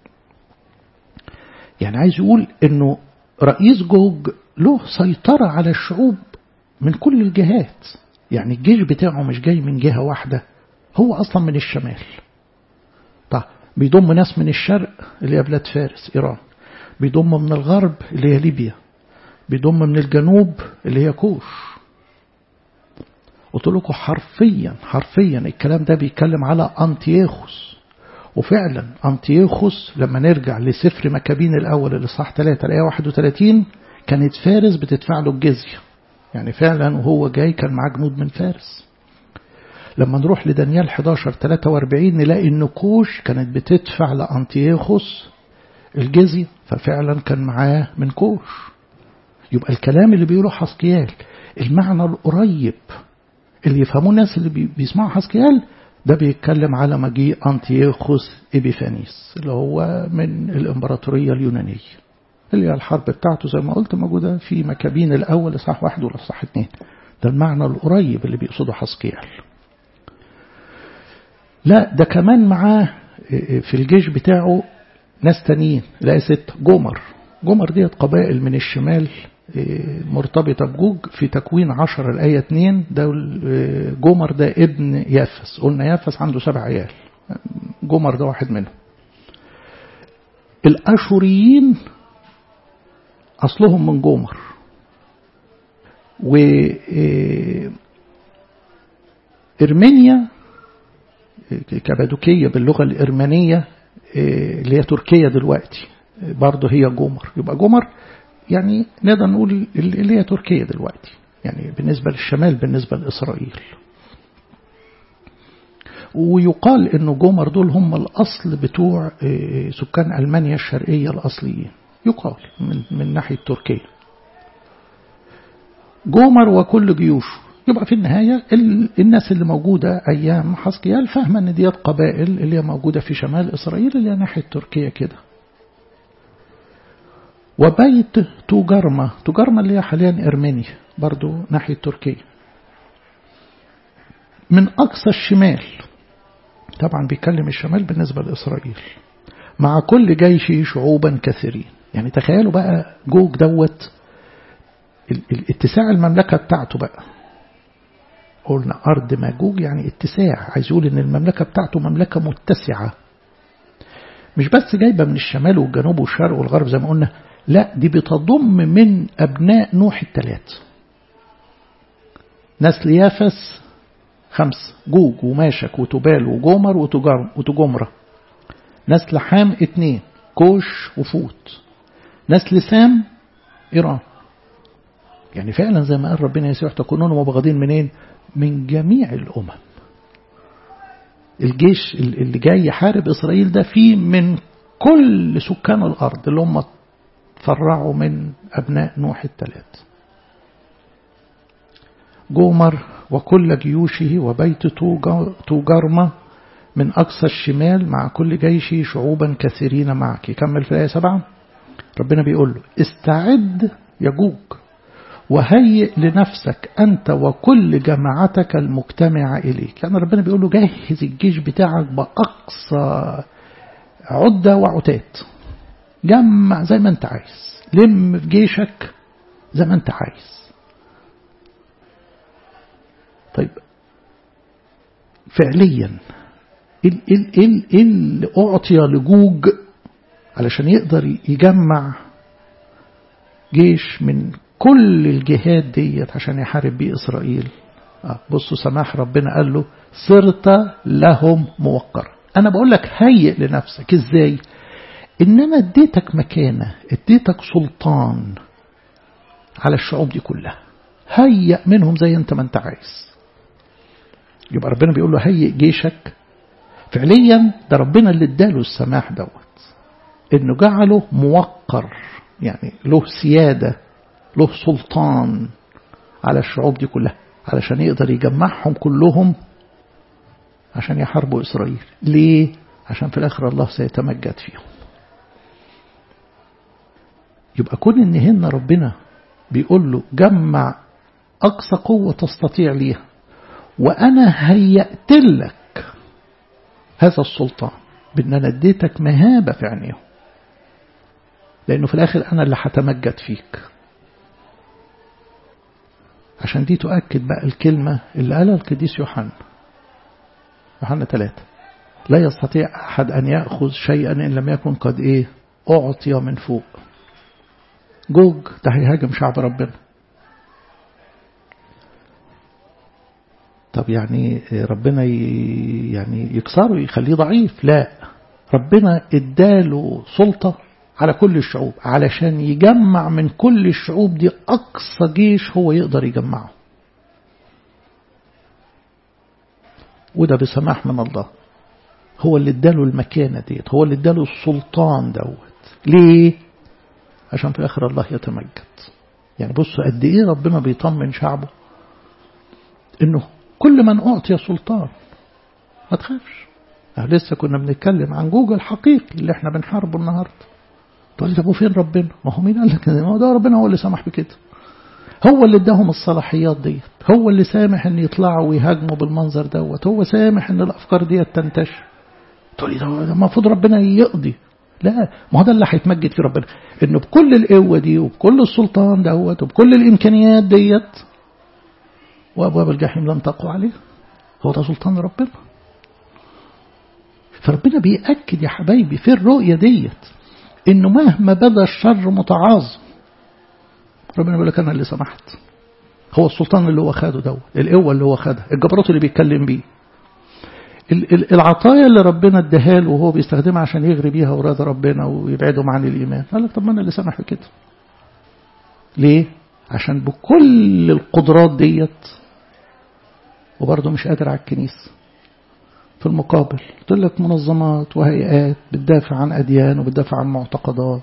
يعني عايز يقول انه رئيس جوج له سيطرة على الشعوب من كل الجهات يعني الجيش بتاعه مش جاي من جهة واحدة هو أصلا من الشمال طيب بيضم ناس من الشرق اللي هي بلاد فارس إيران بيضم من الغرب اللي هي ليبيا بيضم من الجنوب اللي هي كوش قلت لكم حرفيا حرفيا الكلام ده بيتكلم على أنتياخوس وفعلا أنتيوخوس لما نرجع لسفر مكابين الأول اللي صح 3 الآية 31 كانت فارس بتدفع له الجزية يعني فعلا وهو جاي كان معاه جنود من فارس لما نروح لدانيال 11 43 نلاقي ان كوش كانت بتدفع لأنتيوخوس الجزية ففعلا كان معاه من كوش يبقى الكلام اللي بيقوله حسكيال المعنى القريب اللي يفهموه الناس اللي بيسمعوا حسكيال ده بيتكلم على مجيء أنتيوخوس إبيفانيس اللي هو من الإمبراطورية اليونانية اللي هي الحرب بتاعته زي ما قلت موجودة في مكابين الأول إصحاح واحد ولا إصحاح اتنين ده المعنى القريب اللي بيقصده حسكيال لا ده كمان معاه في الجيش بتاعه ناس تانيين لا ست جمر جمر ديت قبائل من الشمال مرتبطة بجوج في تكوين عشر الآية اتنين ده جمر ده ابن يافس قلنا يافس عنده سبع عيال جمر ده واحد منهم الأشوريين أصلهم من جمر و إرمينيا كبادوكية باللغة الإرمانية اللي هي تركيا دلوقتي برضه هي جمر يبقى جمر يعني نقدر نقول اللي هي تركيا دلوقتي يعني بالنسبة للشمال بالنسبة لإسرائيل ويقال انه جمر دول هم الأصل بتوع سكان ألمانيا الشرقية الأصليين يقال من, من ناحية تركيا جمر وكل جيوشه يبقى في النهاية الناس اللي موجودة أيام حسكيال فاهمة أن ديت قبائل اللي هي موجودة في شمال إسرائيل اللي هي ناحية تركيا كده وبيت توجرما توجرما اللي هي حاليا إرمينيا برضو ناحية تركيا من أقصى الشمال طبعا بيكلم الشمال بالنسبة لإسرائيل مع كل جيشه شعوبا كثيرين يعني تخيلوا بقى جوج دوت اتساع المملكة بتاعته بقى قلنا أرض ماجوج يعني اتساع عايز يقول إن المملكة بتاعته مملكة متسعة مش بس جايبة من الشمال والجنوب والشرق والغرب زي ما قلنا لا دي بتضم من أبناء نوح الثلاث نسل يافس خمس جوج وماشك وتبال وجومر وتجمرة نسل حام اتنين كوش وفوت نسل سام إيران يعني فعلا زي ما قال ربنا يسوع تكونون مبغضين منين من جميع الأمم الجيش اللي جاي يحارب إسرائيل ده فيه من كل سكان الأرض اللي هم فرعوا من أبناء نوح الثلاث جومر وكل جيوشه وبيت توجرمة من أقصى الشمال مع كل جيشه شعوبا كثيرين معك يكمل في الآية سبعة ربنا بيقول له استعد يجوج وهيئ لنفسك أنت وكل جماعتك المجتمعة إليك يعني ربنا بيقول له جهز الجيش بتاعك بأقصى عدة وعتات جمع زي ما أنت عايز لم في جيشك زي ما أنت عايز طيب فعليا ايه ال ال اللي أعطي لجوج علشان يقدر يجمع جيش من كل الجهات ديت عشان يحارب بيه إسرائيل آه بصوا سماح ربنا قال له صرت لهم موقر أنا بقول لك هيئ لنفسك إزاي إن أنا اديتك مكانة اديتك سلطان على الشعوب دي كلها هيئ منهم زي انت ما انت عايز يبقى ربنا بيقول له هيئ جيشك فعليا ده ربنا اللي اداله السماح دوت انه جعله موقر يعني له سيادة له سلطان على الشعوب دي كلها علشان يقدر يجمعهم كلهم عشان يحاربوا إسرائيل ليه؟ عشان في الآخر الله سيتمجد فيهم يبقى كون ان هنا ربنا بيقول له جمع أقصى قوة تستطيع ليها وأنا هيأت لك هذا السلطان بأن أنا اديتك مهابة في عينيهم لأنه في الآخر أنا اللي هتمجد فيك عشان دي تؤكد بقى الكلمة اللي قالها القديس يوحنا يوحنا ثلاثة لا يستطيع أحد أن يأخذ شيئا إن لم يكن قد إيه أعطي من فوق جوج ده هيهاجم شعب ربنا طب يعني ربنا يعني يكسره يخليه ضعيف لا ربنا اداله سلطة على كل الشعوب علشان يجمع من كل الشعوب دي أقصى جيش هو يقدر يجمعه وده بسماح من الله هو اللي اداله المكانة ديت هو اللي اداله السلطان دوت ليه عشان في الآخر الله يتمجد يعني بصوا قد إيه ربنا بيطمن شعبه إنه كل من أعطي سلطان ما تخافش لسه كنا بنتكلم عن جوجل الحقيقي اللي احنا بنحاربه النهارده تقول لي طب وفين ربنا؟ ما هو مين قال لك ما هو ده ربنا هو اللي سمح بكده. هو اللي اداهم الصلاحيات ديت، هو اللي سامح ان يطلعوا ويهاجموا بالمنظر دوت، هو سامح ان الافكار ديت تنتشر. تقول لي ده المفروض ربنا يقضي. لا ما هو ده اللي هيتمجد في ربنا انه بكل القوه دي وبكل السلطان دوت وبكل الامكانيات ديت وابواب الجحيم لن تقوى عليه. هو ده سلطان ربنا. فربنا بيأكد يا حبايبي في الرؤية ديت انه مهما بدا الشر متعاظم ربنا بيقول لك انا اللي سمحت هو السلطان اللي هو خده دوت القوه اللي هو خدها الجبروت اللي بيتكلم بيه العطايا اللي ربنا اداها له وهو بيستخدمها عشان يغري بيها اولاد ربنا ويبعدهم عن الايمان قال لك طب ما انا اللي سمح بكده ليه عشان بكل القدرات ديت وبرضه مش قادر على الكنيسه في المقابل قلت لك منظمات وهيئات بتدافع عن أديان وبتدافع عن معتقدات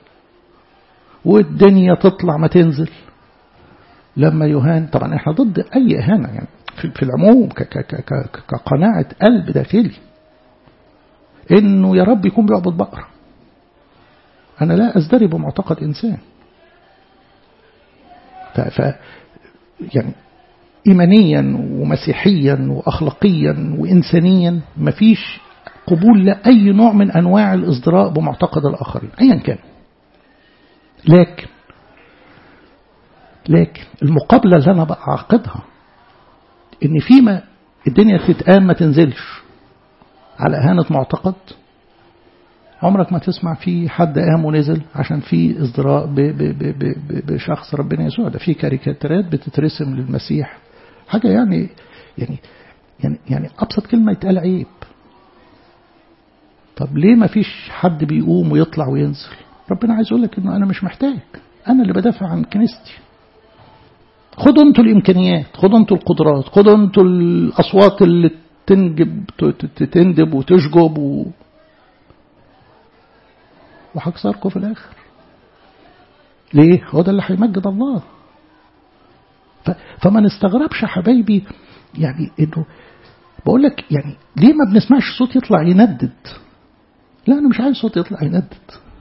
والدنيا تطلع ما تنزل لما يهان طبعا احنا ضد أي إهانة يعني في العموم كقناعة قلب داخلي إنه يا رب يكون بيعبد بقرة أنا لا أزدري بمعتقد إنسان ف, ف يعني إيمانيا ومسيحيا وأخلاقيا وإنسانيا مفيش قبول لأي نوع من أنواع الإصدراء بمعتقد الآخرين أيا كان لكن لكن المقابلة اللي أنا بعقدها إن فيما الدنيا تتقام ما تنزلش على إهانة معتقد عمرك ما تسمع في حد قام ونزل عشان في ازدراء ب ب ب ب بشخص ربنا يسوع ده في كاريكاتيرات بتترسم للمسيح حاجة يعني يعني يعني يعني أبسط كلمة يتقال عيب طب ليه ما فيش حد بيقوم ويطلع وينزل ربنا عايز يقول لك انه انا مش محتاج انا اللي بدافع عن كنيستي خدوا انتوا الامكانيات خدوا انتوا القدرات خدوا انتوا الاصوات اللي تنجب تندب وتشجب و... وهكسركم في الاخر ليه هو ده اللي هيمجد الله ف... فما نستغربش يا حبايبي يعني انه بقول لك يعني ليه ما بنسمعش صوت يطلع يندد لا انا مش عايز صوت يطلع يندد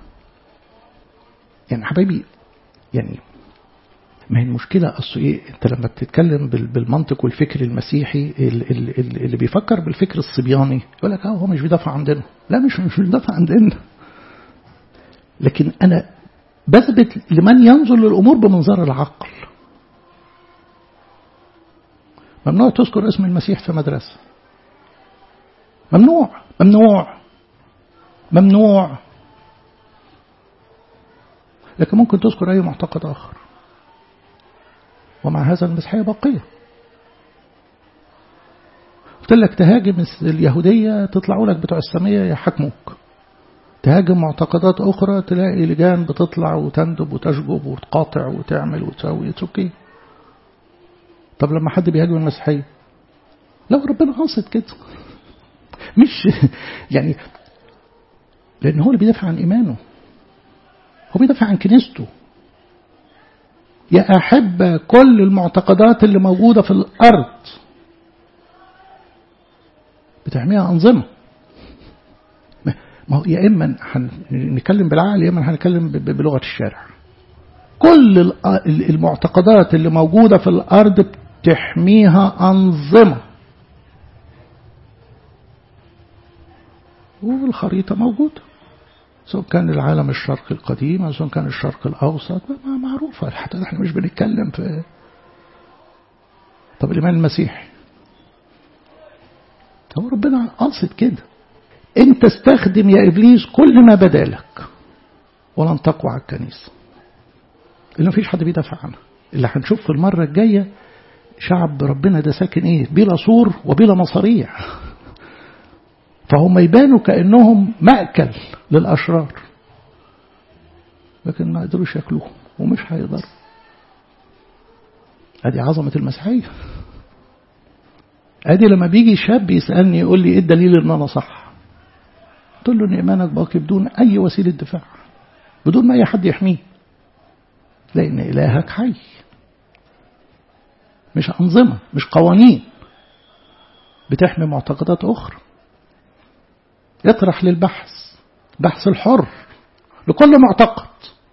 يعني حبايبي يعني ما هي المشكلة أصل إيه أنت لما بتتكلم بالمنطق والفكر المسيحي اللي بيفكر بالفكر الصبياني يقول لك اه هو مش بيدافع عندنا لا مش مش بيدافع عندنا لكن أنا بثبت لمن ينظر للأمور بمنظار العقل ممنوع تذكر اسم المسيح في مدرسة ممنوع ممنوع ممنوع لكن ممكن تذكر أي معتقد آخر ومع هذا المسيحية باقية قلت لك تهاجم اليهودية تطلعوا لك بتوع السامية يحكموك تهاجم معتقدات أخرى تلاقي لجان بتطلع وتندب وتشجب وتقاطع وتعمل وتسوي اوكي طب لما حد بيهاجم المسيحية لو ربنا قاصد كده مش يعني لأن هو اللي بيدافع عن إيمانه هو بيدافع عن كنيسته يا أحب كل المعتقدات اللي موجودة في الأرض بتحميها أنظمة ما هو يا إما هنتكلم بالعقل يا إما هنتكلم بلغة الشارع كل المعتقدات اللي موجودة في الأرض بتحميها أنظمة والخريطة موجودة سواء كان العالم الشرقي القديم أو سواء كان الشرق الأوسط معروفة حتى احنا مش بنتكلم في طب الإيمان المسيحي هو ربنا قاصد كده انت استخدم يا إبليس كل ما بدالك ولن تقوى على الكنيسة اللي مفيش حد بيدافع عنها اللي هنشوف في المرة الجاية شعب ربنا ده ساكن ايه بلا سور وبلا مصاريع فهم يبانوا كأنهم مأكل للأشرار لكن ما قدروش ياكلوهم ومش هيقدروا ادي عظمة المسيحية ادي لما بيجي شاب يسألني يقول لي ايه الدليل ان انا صح قلت له ان ايمانك باقي بدون اي وسيلة دفاع بدون ما اي حد يحميه لان الهك حي مش انظمة مش قوانين بتحمي معتقدات اخرى يطرح للبحث بحث الحر لكل معتقد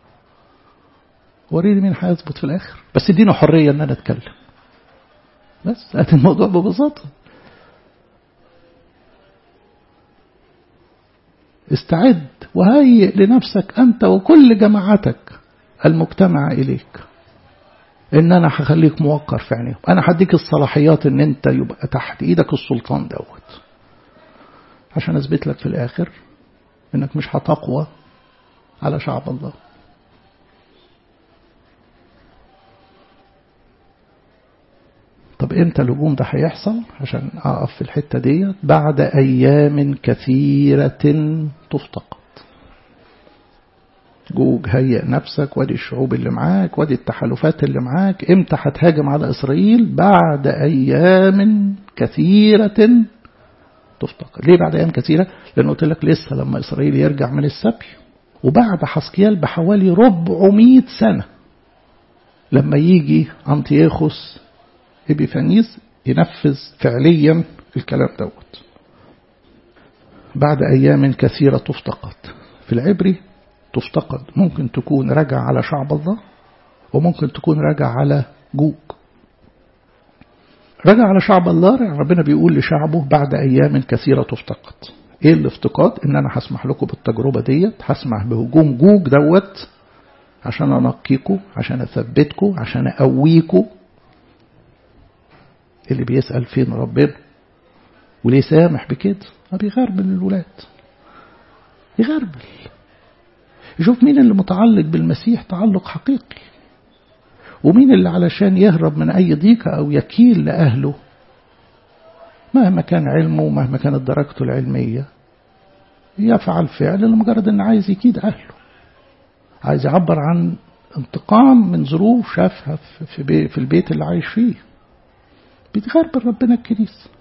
وريني مين هيثبت في الاخر بس ادينا حريه ان انا اتكلم بس هات الموضوع ببساطه استعد وهيئ لنفسك انت وكل جماعتك المجتمع اليك ان انا هخليك موقر في عينيهم انا هديك الصلاحيات ان انت يبقى تحت ايدك السلطان دوت عشان اثبت لك في الاخر انك مش هتقوى على شعب الله طب امتى الهجوم ده هيحصل عشان اقف في الحته ديت بعد ايام كثيره تفتقد جوج هيئ نفسك وادي الشعوب اللي معاك وادي التحالفات اللي معاك امتى هتهاجم على اسرائيل بعد ايام كثيره تفتقد ليه بعد ايام كثيره لان قلت لك لسه لما اسرائيل يرجع من السبي وبعد حسكيال بحوالي 400 سنه لما يجي انتياخوس إبيفانيس ينفذ فعليا الكلام دوت بعد أيام كثيرة تفتقد في العبري تفتقد ممكن تكون رجع على شعب الله وممكن تكون رجع على جوج رجع على شعب الله ربنا بيقول لشعبه بعد أيام كثيرة تفتقد ايه الافتقاد ان انا هسمح لكم بالتجربة ديت هسمح بهجوم جوج دوت عشان انقيكم عشان اثبتكم عشان اقويكم اللي بيسأل فين ربنا وليه سامح بكده ما بيغربل الولاد يغربل يشوف مين اللي متعلق بالمسيح تعلق حقيقي ومين اللي علشان يهرب من أي ضيقة أو يكيل لأهله مهما كان علمه ومهما كانت درجته العلمية يفعل فعل لمجرد أنه عايز يكيد أهله عايز يعبر عن انتقام من ظروف شافها في, بي في البيت اللي عايش فيه بيتغربل ربنا الكنيسة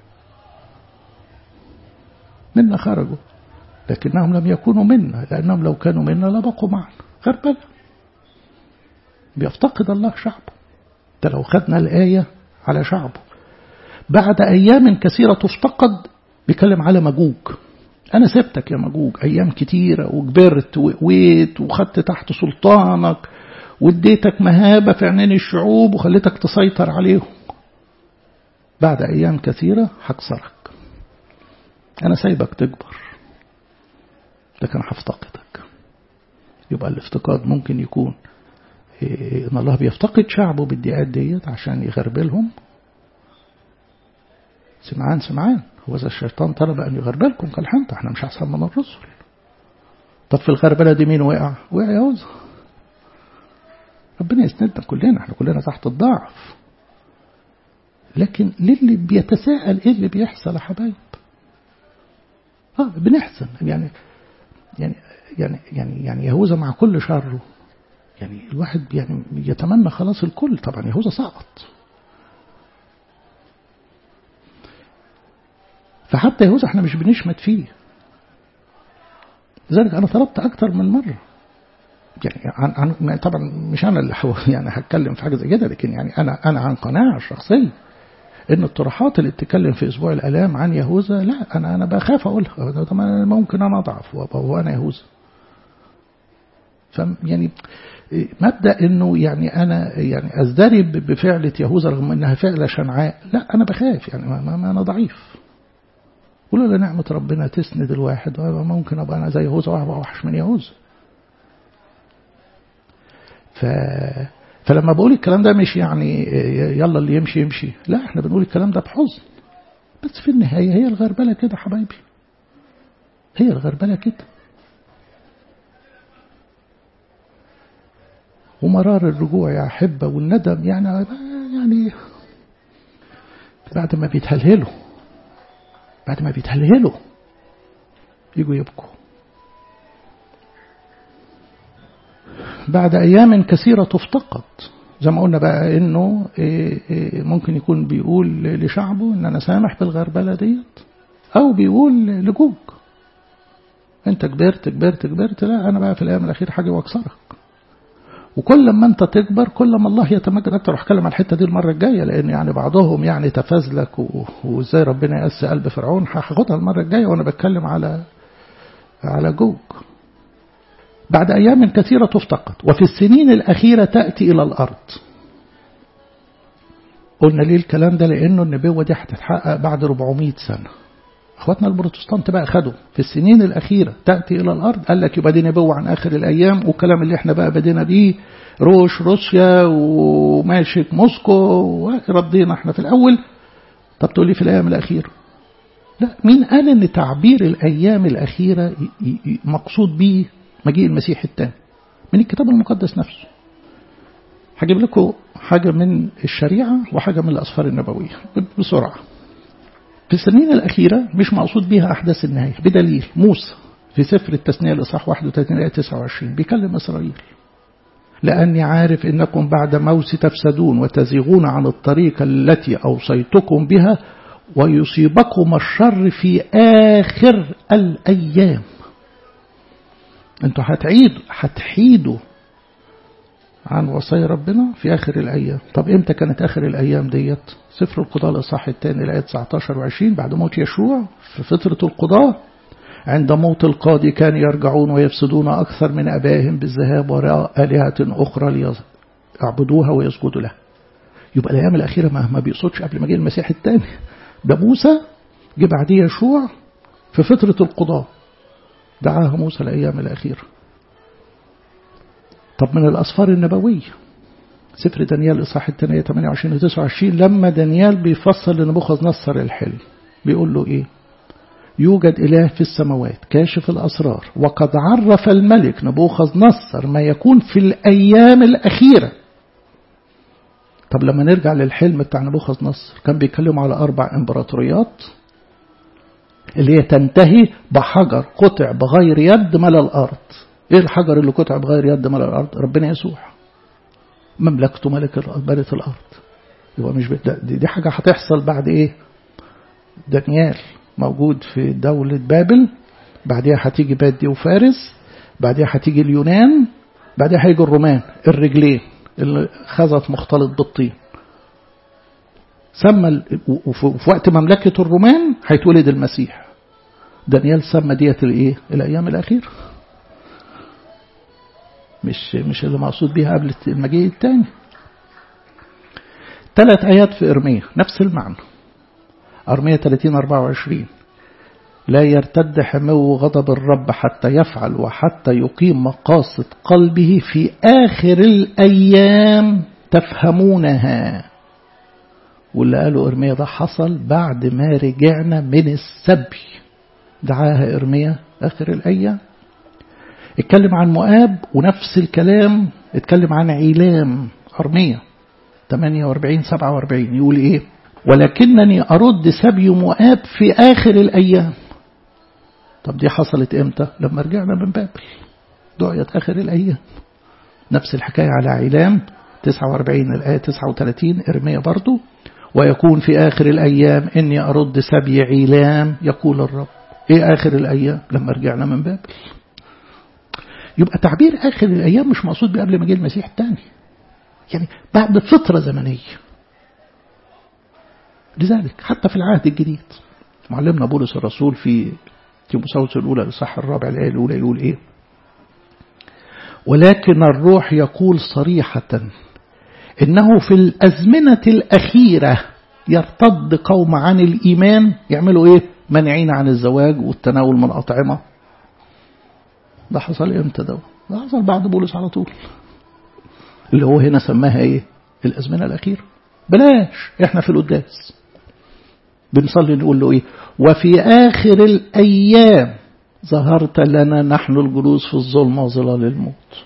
منا خرجوا لكنهم لم يكونوا منا لأنهم لو كانوا منا لبقوا معنا غربلة بيفتقد الله شعبه ده لو خدنا الآية على شعبه بعد أيام كثيرة تفتقد بيكلم على مجوج أنا سبتك يا مجوج أيام كتيرة وكبرت وقويت وخدت تحت سلطانك واديتك مهابة في عينين الشعوب وخليتك تسيطر عليهم بعد أيام كثيرة هكسرك أنا سايبك تكبر لكن هفتقدك يبقى الافتقاد ممكن يكون إن الله بيفتقد شعبه بالدقات ديت عشان يغربلهم سمعان سمعان هو ذا الشيطان طلب أن يغربلكم كالحنطة احنا مش أحسن من الرسل طب في الغربلة دي مين وقع وقع يهوذا ربنا يسندنا كلنا احنا كلنا تحت الضعف لكن للي بيتساءل ايه اللي بيحصل يا حبايب اه بنحزن يعني يعني يعني يعني يعني يهوذا مع كل شره يعني الواحد يعني يتمنى خلاص الكل طبعا يهوذا سقط فحتى يهوذا احنا مش بنشمت فيه لذلك انا طلبت اكتر من مره يعني عن, عن طبعا مش انا اللي يعني هتكلم في حاجه زي كده لكن يعني انا انا عن قناعه شخصيه ان الطروحات اللي بتتكلم في اسبوع الالام عن يهوذا لا انا انا بخاف اقولها طب ممكن انا اضعف وانا يهوذا ف يعني مبدا انه يعني انا يعني ازدري بفعله يهوذا رغم انها فعله شنعاء لا انا بخاف يعني ما, ما انا ضعيف ولولا نعمه ربنا تسند الواحد ممكن ابقى انا زي يهوذا وابقى وحش من يهوذا ف فلما بقول الكلام ده مش يعني يلا اللي يمشي يمشي لا احنا بنقول الكلام ده بحزن بس في النهاية هي الغربلة كده حبايبي هي الغربلة كده ومرار الرجوع يا أحبة والندم يعني يعني بعد ما بيتهلهلوا بعد ما بيتهلهلوا يجوا يبكوا بعد أيام كثيرة تفتقد زي ما قلنا بقى إنه ممكن يكون بيقول لشعبه إن أنا سامح بالغربلة ديت أو بيقول لجوج أنت كبرت كبرت كبرت لا أنا بقى في الأيام الأخيرة حاجة وأكسرك وكل ما أنت تكبر كل ما الله يتمجد أكتر وهتكلم عن الحتة دي المرة الجاية لأن يعني بعضهم يعني تفازلك وإزاي ربنا يقسي قلب فرعون هاخدها المرة الجاية وأنا بتكلم على على جوج بعد أيام كثيرة تفتقد وفي السنين الأخيرة تأتي إلى الأرض قلنا ليه الكلام ده لأنه النبوة دي هتتحقق بعد 400 سنة اخواتنا البروتستانت بقى خدوا في السنين الأخيرة تأتي إلى الأرض قال لك يبقى دي نبوة عن آخر الأيام والكلام اللي احنا بقى بدينا بيه روش روسيا وماشي موسكو وردينا احنا في الأول طب تقول لي في الأيام الأخيرة لا مين قال ان تعبير الأيام الأخيرة مقصود به مجيء المسيح الثاني من الكتاب المقدس نفسه هجيب لكم حاجة من الشريعة وحاجة من الأسفار النبوية بسرعة في السنين الأخيرة مش مقصود بها أحداث النهاية بدليل موسى في سفر التثنية الإصحاح 31 آية 29 بيكلم إسرائيل لأني عارف إنكم بعد موت تفسدون وتزيغون عن الطريق التي أوصيتكم بها ويصيبكم الشر في آخر الأيام انتوا هتعيدوا هتحيدوا عن وصايا ربنا في آخر الأيام طب إمتى كانت آخر الأيام ديت سفر القضاء الإصحاح الثاني الآية 19 و20 بعد موت يشوع في فترة القضاء عند موت القاضي كان يرجعون ويفسدون أكثر من أبائهم بالذهاب وراء آلهة أخرى ليعبدوها ويسجدوا لها يبقى الأيام الأخيرة ما, ما بيقصدش قبل ما جه المسيح الثاني ده موسى جه بعديه يشوع في فترة القضاء دعاها موسى الأيام الأخيرة طب من الأسفار النبوية سفر دانيال إصحاح الثانية 28 و 29 لما دانيال بيفصل لنبوخذ نصر الحلم بيقول له إيه يوجد إله في السماوات كاشف الأسرار وقد عرف الملك نبوخذ نصر ما يكون في الأيام الأخيرة طب لما نرجع للحلم بتاع نبوخذ نصر كان بيتكلم على أربع إمبراطوريات اللي هي تنتهي بحجر قطع بغير يد ملا الأرض إيه الحجر اللي قطع بغير يد ملا الأرض ربنا يسوع مملكته ملك بنت الأرض يبقى مش دي, دي حاجة هتحصل بعد إيه دانيال موجود في دولة بابل بعدها هتيجي بادي وفارس بعدها هتيجي اليونان بعدها هيجي الرومان الرجلين اللي خزت مختلط بالطين سمى وفي وقت مملكة الرومان هيتولد المسيح دانيال سمى ديت الايه الايام الاخيره مش مش اللي مقصود بيها قبل المجيء الثاني ثلاث آيات في إرمية نفس المعنى أرمية 30 24 لا يرتد حمو غضب الرب حتى يفعل وحتى يقيم مقاصد قلبه في آخر الأيام تفهمونها واللي قاله إرمية ده حصل بعد ما رجعنا من السبي دعاها إرمية آخر الأيام اتكلم عن مؤاب ونفس الكلام اتكلم عن عيلام أرمية 48 47 يقول ايه ولكنني أرد سبي مؤاب في آخر الأيام طب دي حصلت امتى لما رجعنا من بابل دعيت آخر الأيام نفس الحكاية على عيلام 49 الآية 39 إرمية برضو ويكون في آخر الأيام إني أرد سبي عيلام يقول الرب إيه آخر الأيام لما رجعنا من بابل يبقى تعبير آخر الأيام مش مقصود بيه قبل ما جه المسيح الثاني يعني بعد فترة زمنية لذلك حتى في العهد الجديد معلمنا بولس الرسول في تيموساوس الأولى الإصحاح الرابع الآية الأولى يقول إيه ولكن الروح يقول صريحة إنه في الأزمنة الأخيرة يرتد قوم عن الإيمان يعملوا إيه منعين عن الزواج والتناول من الأطعمة ده حصل إمتى ده ده حصل بعد بولس على طول اللي هو هنا سماها إيه الأزمنة الأخيرة بلاش إحنا في القداس بنصلي نقول له إيه وفي آخر الأيام ظهرت لنا نحن الجلوس في الظلمة وظلال الموت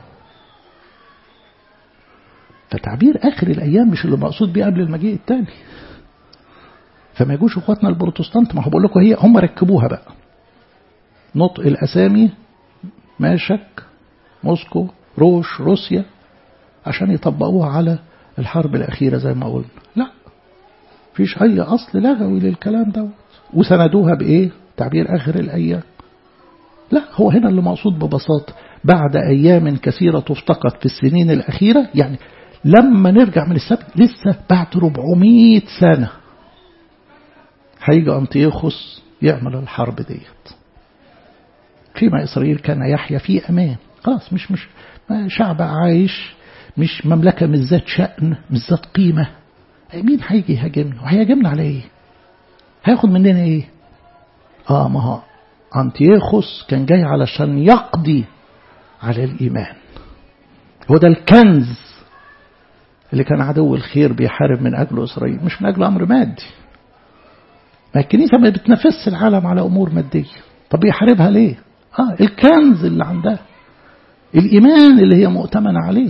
فتعبير آخر الأيام مش اللي مقصود بيه قبل المجيء الثاني فما يجوش اخواتنا البروتستانت ما هو بقول لكم هي هم ركبوها بقى نطق الأسامي ماشك موسكو روش روسيا عشان يطبقوها على الحرب الأخيرة زي ما قلنا لا فيش أي أصل لغوي للكلام دوت وسندوها بإيه تعبير آخر الأيام لا هو هنا اللي مقصود ببساطة بعد أيام كثيرة تفتقد في السنين الأخيرة يعني لما نرجع من السبت لسه بعد 400 سنة هيجي أنطيوخوس يعمل الحرب ديت فيما إسرائيل كان يحيا في أمان خلاص مش مش شعب عايش مش مملكة مش ذات شأن مش ذات قيمة مين هيجي يهاجمنا وهيهاجمنا على ايه هياخد مننا ايه اه ما هو أنتيوخوس كان جاي علشان يقضي على الإيمان هو ده الكنز اللي كان عدو الخير بيحارب من أجله إسرائيل مش من أجل أمر مادي ما الكنيسة ما بتنافس العالم على أمور مادية طب بيحاربها ليه آه الكنز اللي عندها الإيمان اللي هي مؤتمنة عليه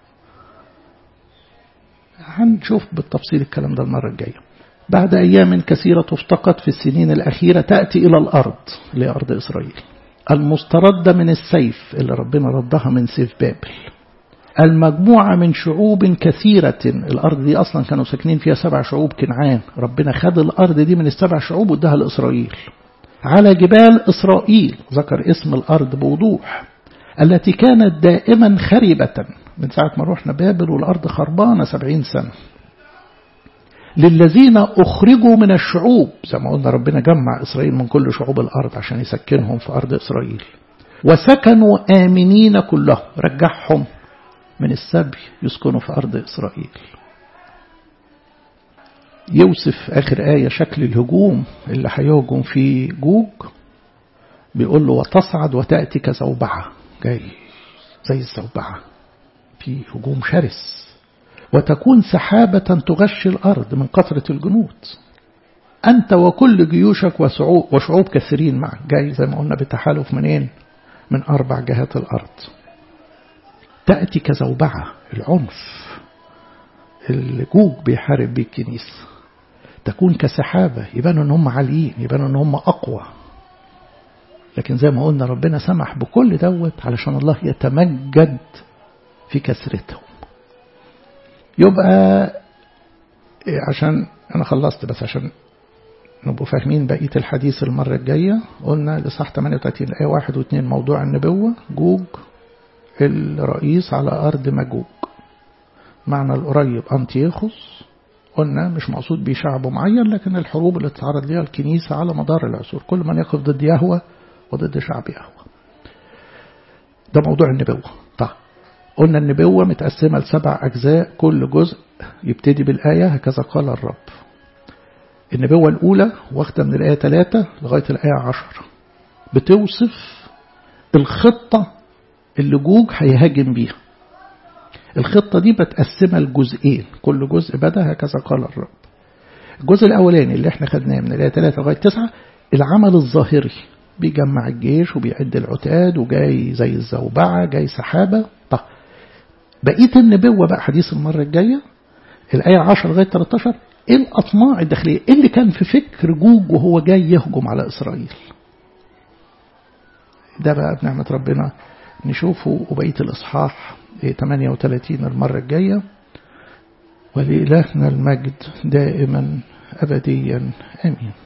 هنشوف بالتفصيل الكلام ده المرة الجاية بعد أيام كثيرة تفتقد في السنين الأخيرة تأتي إلى الأرض لأرض إسرائيل المستردة من السيف اللي ربنا ردها من سيف بابل المجموعة من شعوب كثيرة الأرض دي أصلا كانوا ساكنين فيها سبع شعوب كنعان ربنا خد الأرض دي من السبع شعوب وادها لإسرائيل على جبال إسرائيل ذكر اسم الأرض بوضوح التي كانت دائما خربة من ساعة ما روحنا بابل والأرض خربانة سبعين سنة للذين أخرجوا من الشعوب زي ما قلنا ربنا جمع إسرائيل من كل شعوب الأرض عشان يسكنهم في أرض إسرائيل وسكنوا آمنين كلهم رجعهم من السبي يسكنوا في أرض إسرائيل يوصف آخر آية شكل الهجوم اللي هيهجم فيه جوج بيقول له وتصعد وتأتي كزوبعة جاي زي الزوبعة في هجوم شرس وتكون سحابة تغشي الأرض من كثرة الجنود أنت وكل جيوشك وشعوب, وشعوب كثيرين معك جاي زي ما قلنا بتحالف منين من أربع جهات الأرض تأتي كزوبعة العنف الجوج بيحارب بيه الكنيسة تكون كسحابة يبانوا ان هم عاليين يبانوا ان هم أقوى لكن زي ما قلنا ربنا سمح بكل دوت علشان الله يتمجد في كسرتهم يبقى عشان أنا خلصت بس عشان نبقوا فاهمين بقية الحديث المرة الجاية قلنا لصح 38 آية 1 و2 موضوع النبوة جوج الرئيس على أرض مجوج معنى القريب أنتيخوس قلنا مش مقصود بيه شعب معين لكن الحروب اللي تتعرض لها الكنيسة على مدار العصور كل من يقف ضد يهوى وضد شعب يهوى ده موضوع النبوة طيب قلنا النبوة متقسمة لسبع أجزاء كل جزء يبتدي بالآية هكذا قال الرب النبوة الأولى واخدة من الآية 3 لغاية الآية 10 بتوصف الخطة اللي جوج هيهاجم بيها الخطة دي بتقسمها لجزئين كل جزء بدأ هكذا قال الرب الجزء الأولاني اللي احنا خدناه من الآية 3 لغاية 9 العمل الظاهري بيجمع الجيش وبيعد العتاد وجاي زي الزوبعة جاي سحابة طب بقية النبوة بقى حديث المرة الجاية الآية 10 لغاية 13 ايه الأطماع الداخلية ايه اللي كان في فكر جوج وهو جاي يهجم على إسرائيل ده بقى بنعمة ربنا نشوفه وبقية الإصحاح 38 المرة الجاية ولإلهنا المجد دائما أبديا آمين